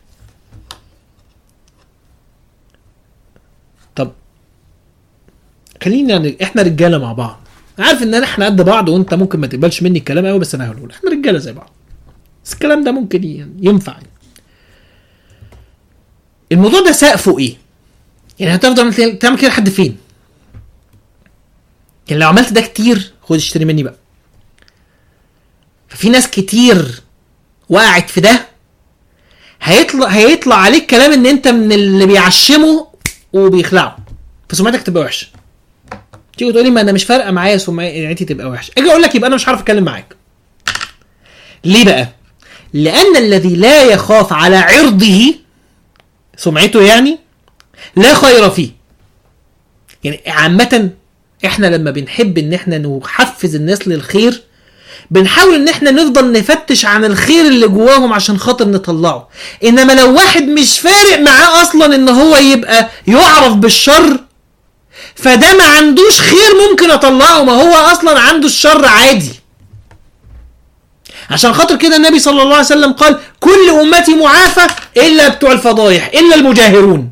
طب خلينا يعني احنا رجاله مع بعض عارف ان احنا قد بعض وانت ممكن ما تقبلش مني الكلام قوي بس انا هقوله لك. احنا رجاله زي بعض بس الكلام ده ممكن ي- ينفع يعني. الموضوع ده سقفه ايه؟ يعني هتفضل تعمل كده لحد فين؟ يعني لو عملت ده كتير خد اشتري مني بقى. ففي ناس كتير وقعت في ده هيطلع هيطلع عليك كلام ان انت من اللي بيعشموا وبيخلعوا فسمعتك تبقى وحشه. تيجي تقولي ما انا مش فارقه معايا سمعتي تبقى وحشه. اجي اقول لك يبقى انا مش عارف اتكلم معاك. ليه بقى؟ لان الذي لا يخاف على عرضه سمعته يعني لا خير فيه يعني عامة احنا لما بنحب ان احنا نحفز الناس للخير بنحاول ان احنا نفضل نفتش عن الخير اللي جواهم عشان خاطر نطلعه انما لو واحد مش فارق معاه اصلا ان هو يبقى يعرف بالشر فده ما عندوش خير ممكن اطلعه ما هو اصلا عنده الشر عادي عشان خاطر كده النبي صلى الله عليه وسلم قال كل امتي معافى الا بتوع الفضايح الا المجاهرون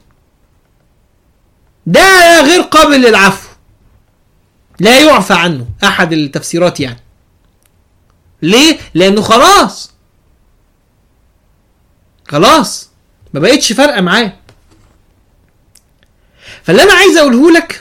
ده غير قابل للعفو لا يعفى عنه احد التفسيرات يعني ليه لانه خلاص خلاص ما بقتش فارقه معاه فاللي انا عايز اقوله لك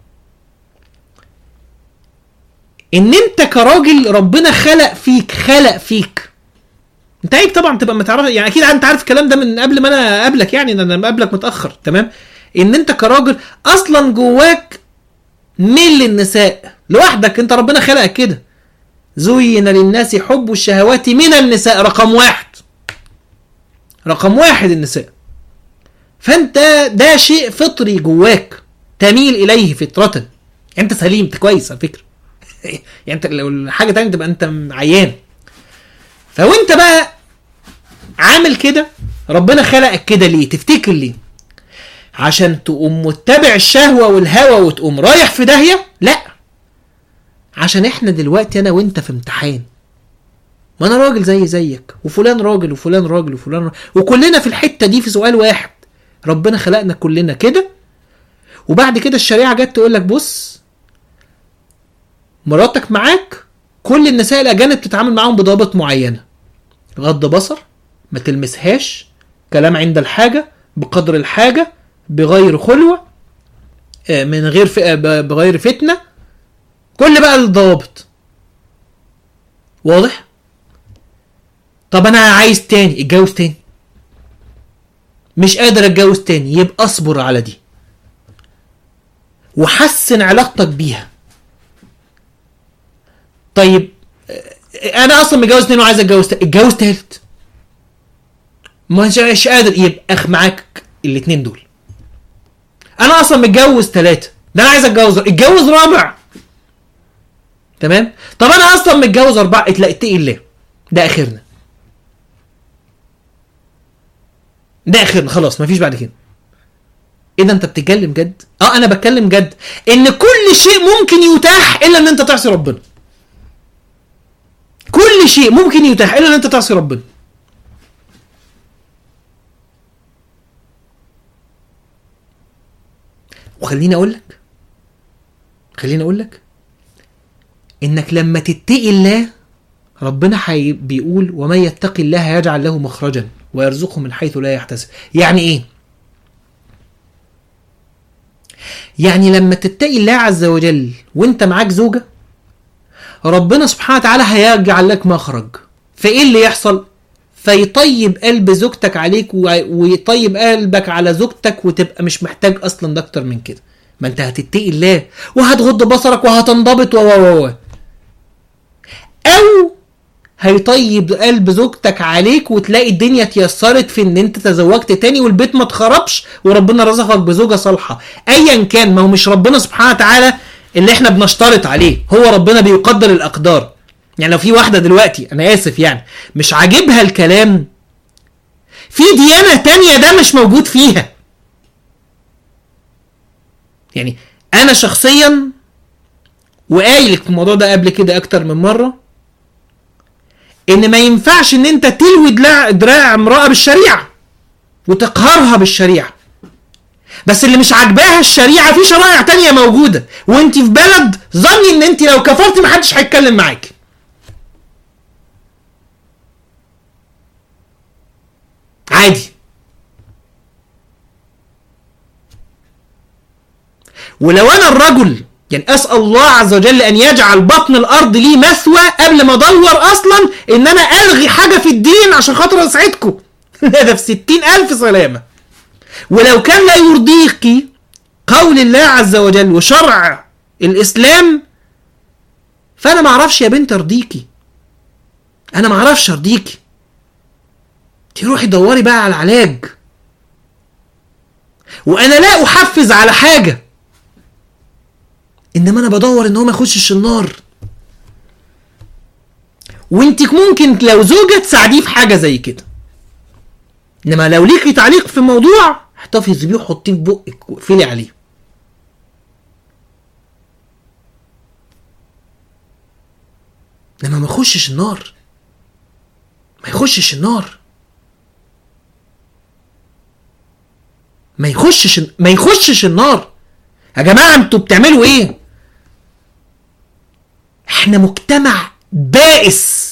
ان انت كراجل ربنا خلق فيك خلق فيك انت عيب طبعا تبقى ما تعرف يعني اكيد انت عارف الكلام ده من قبل ما انا اقابلك يعني ده انا مقابلك متاخر تمام ان انت كراجل اصلا جواك ميل للنساء لوحدك انت ربنا خلقك كده زين للناس حب الشهوات من النساء رقم واحد رقم واحد النساء فانت ده شيء فطري جواك تميل اليه فطرة انت سليم انت كويس على فكره يعني انت لو حاجه تانية تبقى انت عيان فوانت بقى عامل كده ربنا خلقك كده ليه تفتكر ليه عشان تقوم متبع الشهوه والهوى وتقوم رايح في داهيه لا عشان احنا دلوقتي انا وانت في امتحان ما انا راجل زي زيك وفلان راجل وفلان راجل وفلان راجل وكلنا في الحته دي في سؤال واحد ربنا خلقنا كلنا كده وبعد كده الشريعه جت تقول لك بص مراتك معاك كل النساء الاجانب تتعامل معاهم بضوابط معينه غض بصر ما تلمسهاش كلام عند الحاجه بقدر الحاجه بغير خلوه آه، من غير ف... آه، ب- بغير فتنه كل بقى الضوابط واضح طب انا عايز تاني اتجوز تاني مش قادر اتجوز تاني يبقى اصبر على دي وحسن علاقتك بيها طيب آه، انا اصلا متجوز اتنين وعايز اتجوز تالت اتجوز تالت مش مش قادر يبقى اخ معاك الاتنين دول انا اصلا متجوز تلاتة ده انا عايز اتجوز اتجوز رابع تمام طب انا اصلا متجوز اربعة اتلا اتقي الله ده اخرنا ده اخرنا خلاص مفيش بعد كده ايه ده انت بتتكلم جد اه انا بتكلم جد ان كل شيء ممكن يتاح الا ان انت تعصي ربنا كل شيء ممكن يتاح الا ان انت تعصي ربنا وخليني اقول لك خليني اقول لك انك لما تتقي الله ربنا حي بيقول ومن يتقي الله يجعل له مخرجا ويرزقه من حيث لا يحتسب يعني ايه يعني لما تتقي الله عز وجل وانت معاك زوجة ربنا سبحانه وتعالى هيجعل لك مخرج فايه اللي يحصل فيطيب قلب زوجتك عليك و- ويطيب قلبك على زوجتك وتبقى مش محتاج اصلا ده اكتر من كده ما انت هتتقي الله وهتغض بصرك وهتنضبط و و و او هيطيب قلب زوجتك عليك وتلاقي الدنيا اتيسرت في ان انت تزوجت تاني والبيت ما اتخربش وربنا رزقك بزوجه صالحه ايا كان ما هو مش ربنا سبحانه وتعالى اللي احنا بنشترط عليه هو ربنا بيقدر الاقدار يعني لو في واحده دلوقتي انا اسف يعني مش عاجبها الكلام في ديانه تانية ده مش موجود فيها يعني انا شخصيا وقايل لك الموضوع ده قبل كده اكتر من مره ان ما ينفعش ان انت تلوي دراع, دراع امراه بالشريعه وتقهرها بالشريعه بس اللي مش عاجباها الشريعه في شرائع تانية موجوده وانت في بلد ظني ان انت لو كفرتي محدش هيتكلم معاك عادي ولو انا الرجل يعني اسال الله عز وجل ان يجعل بطن الارض لي مثوى قبل ما ادور اصلا ان انا الغي حاجه في الدين عشان خاطر اسعدكم ده في ستين الف سلامه ولو كان لا يرضيك قول الله عز وجل وشرع الاسلام فانا ما اعرفش يا بنت ارضيكي انا ما اعرفش ارضيكي تروحي دوري بقى على العلاج وانا لا احفز على حاجه انما انا بدور ان هو ما يخشش النار وانت ممكن لو زوجة تساعديه في حاجة زي كده انما لو ليكي تعليق في موضوع احتفظي بيه وحطيه في بقك واقفلي عليه انما ما يخشش النار ما يخشش النار ما يخشش ما يخشش النار يا جماعه انتوا بتعملوا ايه احنا مجتمع بائس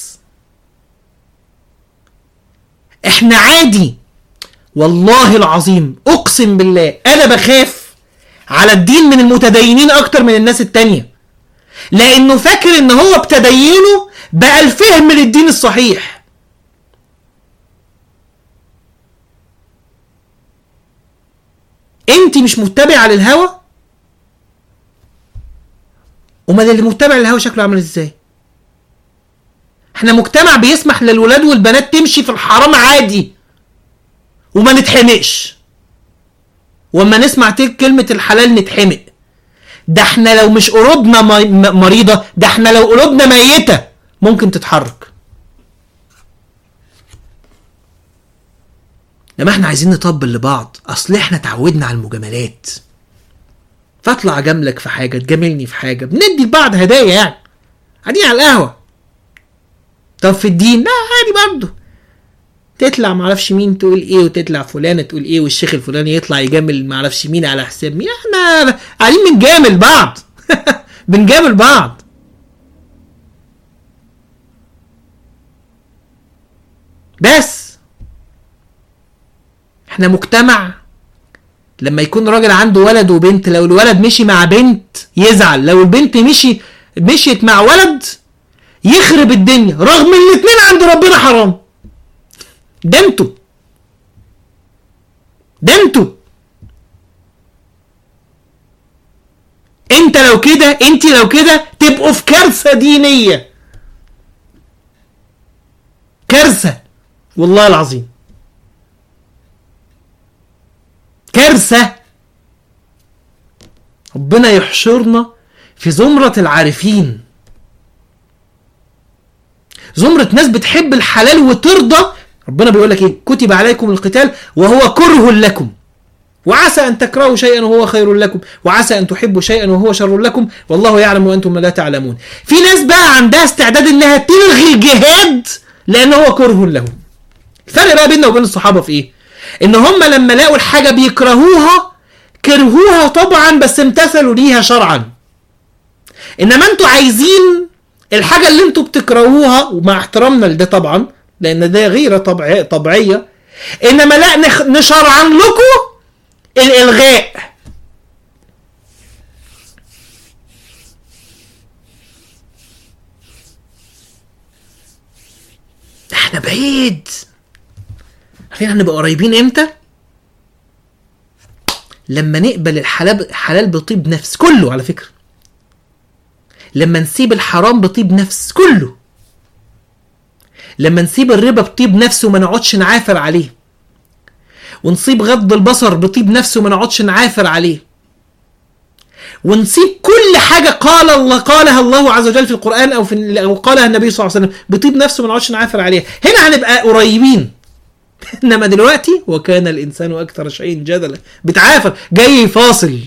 احنا عادي والله العظيم اقسم بالله انا بخاف على الدين من المتدينين اكتر من الناس التانية لانه فاكر ان هو بتدينه بقى الفهم للدين الصحيح انت مش متبعه للهوى امال اللي متبع للهوى شكله عامل ازاي احنا مجتمع بيسمح للولاد والبنات تمشي في الحرام عادي وما نتحمقش واما نسمع تلك كلمة الحلال نتحمق ده احنا لو مش قلوبنا م- مريضة ده احنا لو قلوبنا ميتة ممكن تتحرك لما احنا عايزين نطبل لبعض اصل احنا اتعودنا على المجاملات فاطلع اجاملك في حاجه تجاملني في حاجه بندي لبعض هدايا يعني قاعدين على القهوه طب في الدين لا عادي برضه تطلع معرفش مين تقول ايه وتطلع فلانه تقول ايه والشيخ الفلاني يطلع يجامل معرفش مين على حساب مين احنا قاعدين بنجامل بعض بنجامل بعض بس احنا مجتمع لما يكون راجل عنده ولد وبنت لو الولد مشي مع بنت يزعل لو البنت مشي مشيت مع ولد يخرب الدنيا رغم ان الاتنين عند ربنا حرام ده انتوا ده انتوا انت لو كده انت لو كده تبقوا في كارثه دينيه كارثه والله العظيم كارثة ربنا يحشرنا في زمرة العارفين زمرة ناس بتحب الحلال وترضى ربنا بيقول لك ايه كتب عليكم القتال وهو كره لكم وعسى أن تكرهوا شيئا وهو خير لكم وعسى أن تحبوا شيئا وهو شر لكم والله يعلم وأنتم لا تعلمون في ناس بقى عندها استعداد إنها تلغي الجهاد لأن هو كره لهم الفرق بقى بيننا وبين الصحابة في إيه إن هم لما لقوا الحاجة بيكرهوها كرهوها طبعا بس امتثلوا ليها شرعا انما انتوا عايزين الحاجه اللي انتوا بتكرهوها ومع احترامنا لده طبعا لان ده غيره طبيعيه طبيعيه انما لا نخ... نشرعن لكم الالغاء احنا بعيد عارفين هنبقى قريبين امتى لما نقبل الحلال حلال بطيب نفس كله على فكره لما نسيب الحرام بطيب نفس كله لما نسيب الربا بطيب نفس وما نقعدش نعافر عليه ونسيب غض البصر بطيب نفس وما نقعدش نعافر عليه ونسيب كل حاجة قال الله قالها الله عز وجل في القرآن أو في أو قالها النبي صلى الله عليه وسلم بطيب نفس وما نقعدش نعافر عليها هنا هنبقى قريبين انما دلوقتي وكان الانسان اكثر شيء جدلا بتعافر جاي فاصل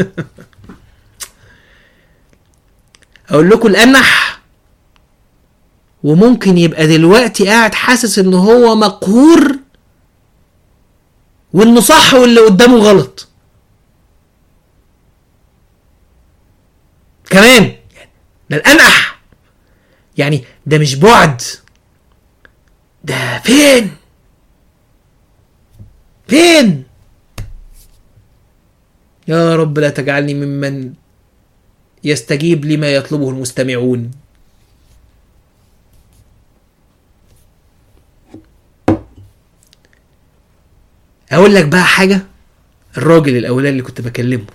اقول لكم الانح وممكن يبقى دلوقتي قاعد حاسس ان هو مقهور وانه صح واللي قدامه غلط كمان ده الانح يعني ده مش بعد ده فين فين يا رب لا تجعلني ممن يستجيب لما يطلبه المستمعون اقول لك بقى حاجه الراجل الاولاني اللي كنت بكلمه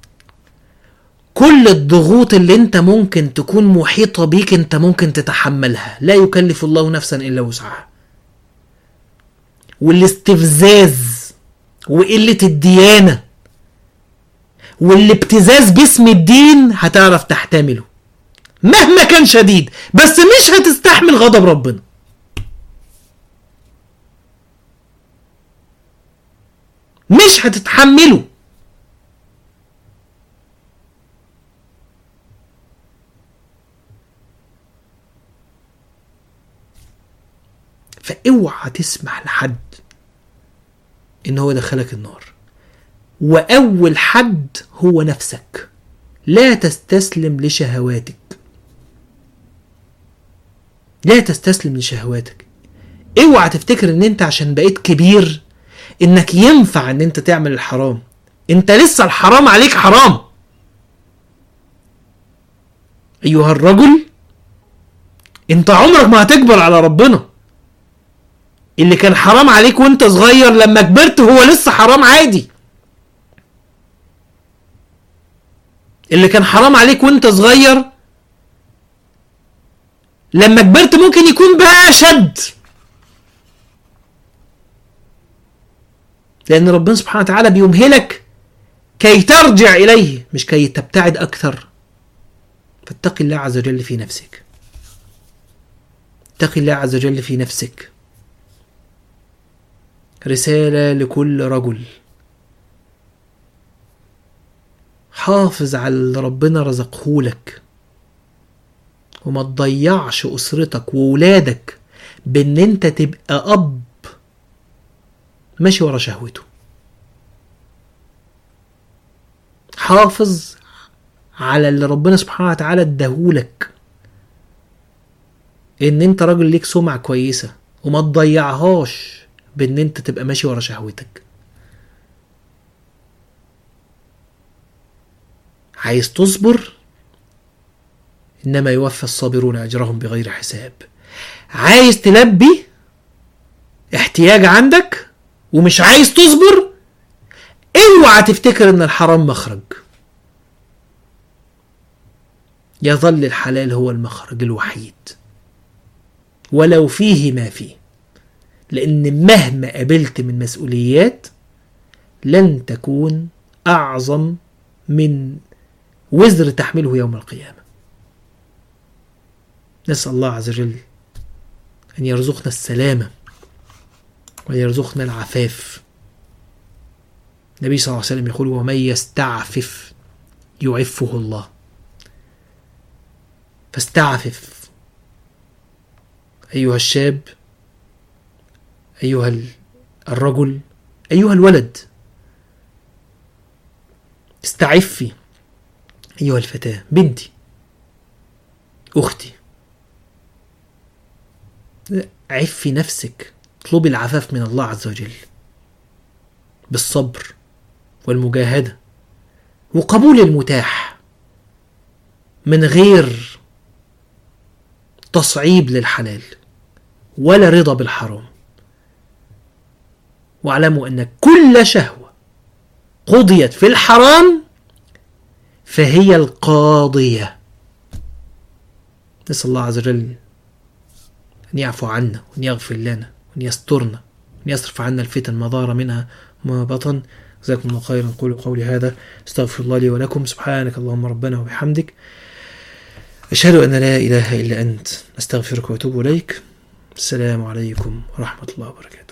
كل الضغوط اللي انت ممكن تكون محيطه بيك انت ممكن تتحملها لا يكلف الله نفسا الا وسعها والاستفزاز وقله الديانه والابتزاز باسم الدين هتعرف تحتمله مهما كان شديد بس مش هتستحمل غضب ربنا مش هتتحمله فاوعى تسمح لحد ان هو يدخلك النار واول حد هو نفسك لا تستسلم لشهواتك لا تستسلم لشهواتك اوعى تفتكر ان انت عشان بقيت كبير انك ينفع ان انت تعمل الحرام انت لسه الحرام عليك حرام ايها الرجل انت عمرك ما هتكبر على ربنا اللي كان حرام عليك وانت صغير لما كبرت هو لسه حرام عادي اللي كان حرام عليك وانت صغير لما كبرت ممكن يكون بقى اشد لان ربنا سبحانه وتعالى بيمهلك كي ترجع اليه مش كي تبتعد اكثر فاتق الله عز وجل في نفسك اتق الله عز وجل في نفسك رساله لكل رجل حافظ على اللي ربنا رزقه لك وما تضيعش اسرتك وولادك بان انت تبقى اب ماشي ورا شهوته حافظ على اللي ربنا سبحانه وتعالى اداهولك ان انت راجل ليك سمعة كويسة وما تضيعهاش بان انت تبقى ماشي ورا شهوتك عايز تصبر انما يوفى الصابرون اجرهم بغير حساب عايز تلبي احتياج عندك ومش عايز تصبر اوعى تفتكر ان الحرام مخرج يظل الحلال هو المخرج الوحيد ولو فيه ما فيه لان مهما قابلت من مسؤوليات لن تكون اعظم من وزر تحمله يوم القيامه نسال الله عز وجل ان يرزقنا السلامه ويرزقنا العفاف النبي صلى الله عليه وسلم يقول ومن يستعفف يعفه الله فاستعفف أيها الشاب أيها الرجل أيها الولد استعفي أيها الفتاة بنتي أختي عفي نفسك اطلبي العفاف من الله عز وجل بالصبر والمجاهدة وقبول المتاح من غير تصعيب للحلال ولا رضا بالحرام واعلموا ان كل شهوه قضيت في الحرام فهي القاضيه نسال الله عز وجل ان يعفو عنا وان يغفر لنا وان يسترنا وان يصرف عنا الفتن ما ظهر منها ما بطن جزاكم الله خيرا قولوا قولي هذا استغفر الله لي ولكم سبحانك اللهم ربنا وبحمدك أشهد أن لا إله إلا أنت أستغفرك وأتوب إليك السلام عليكم ورحمة الله وبركاته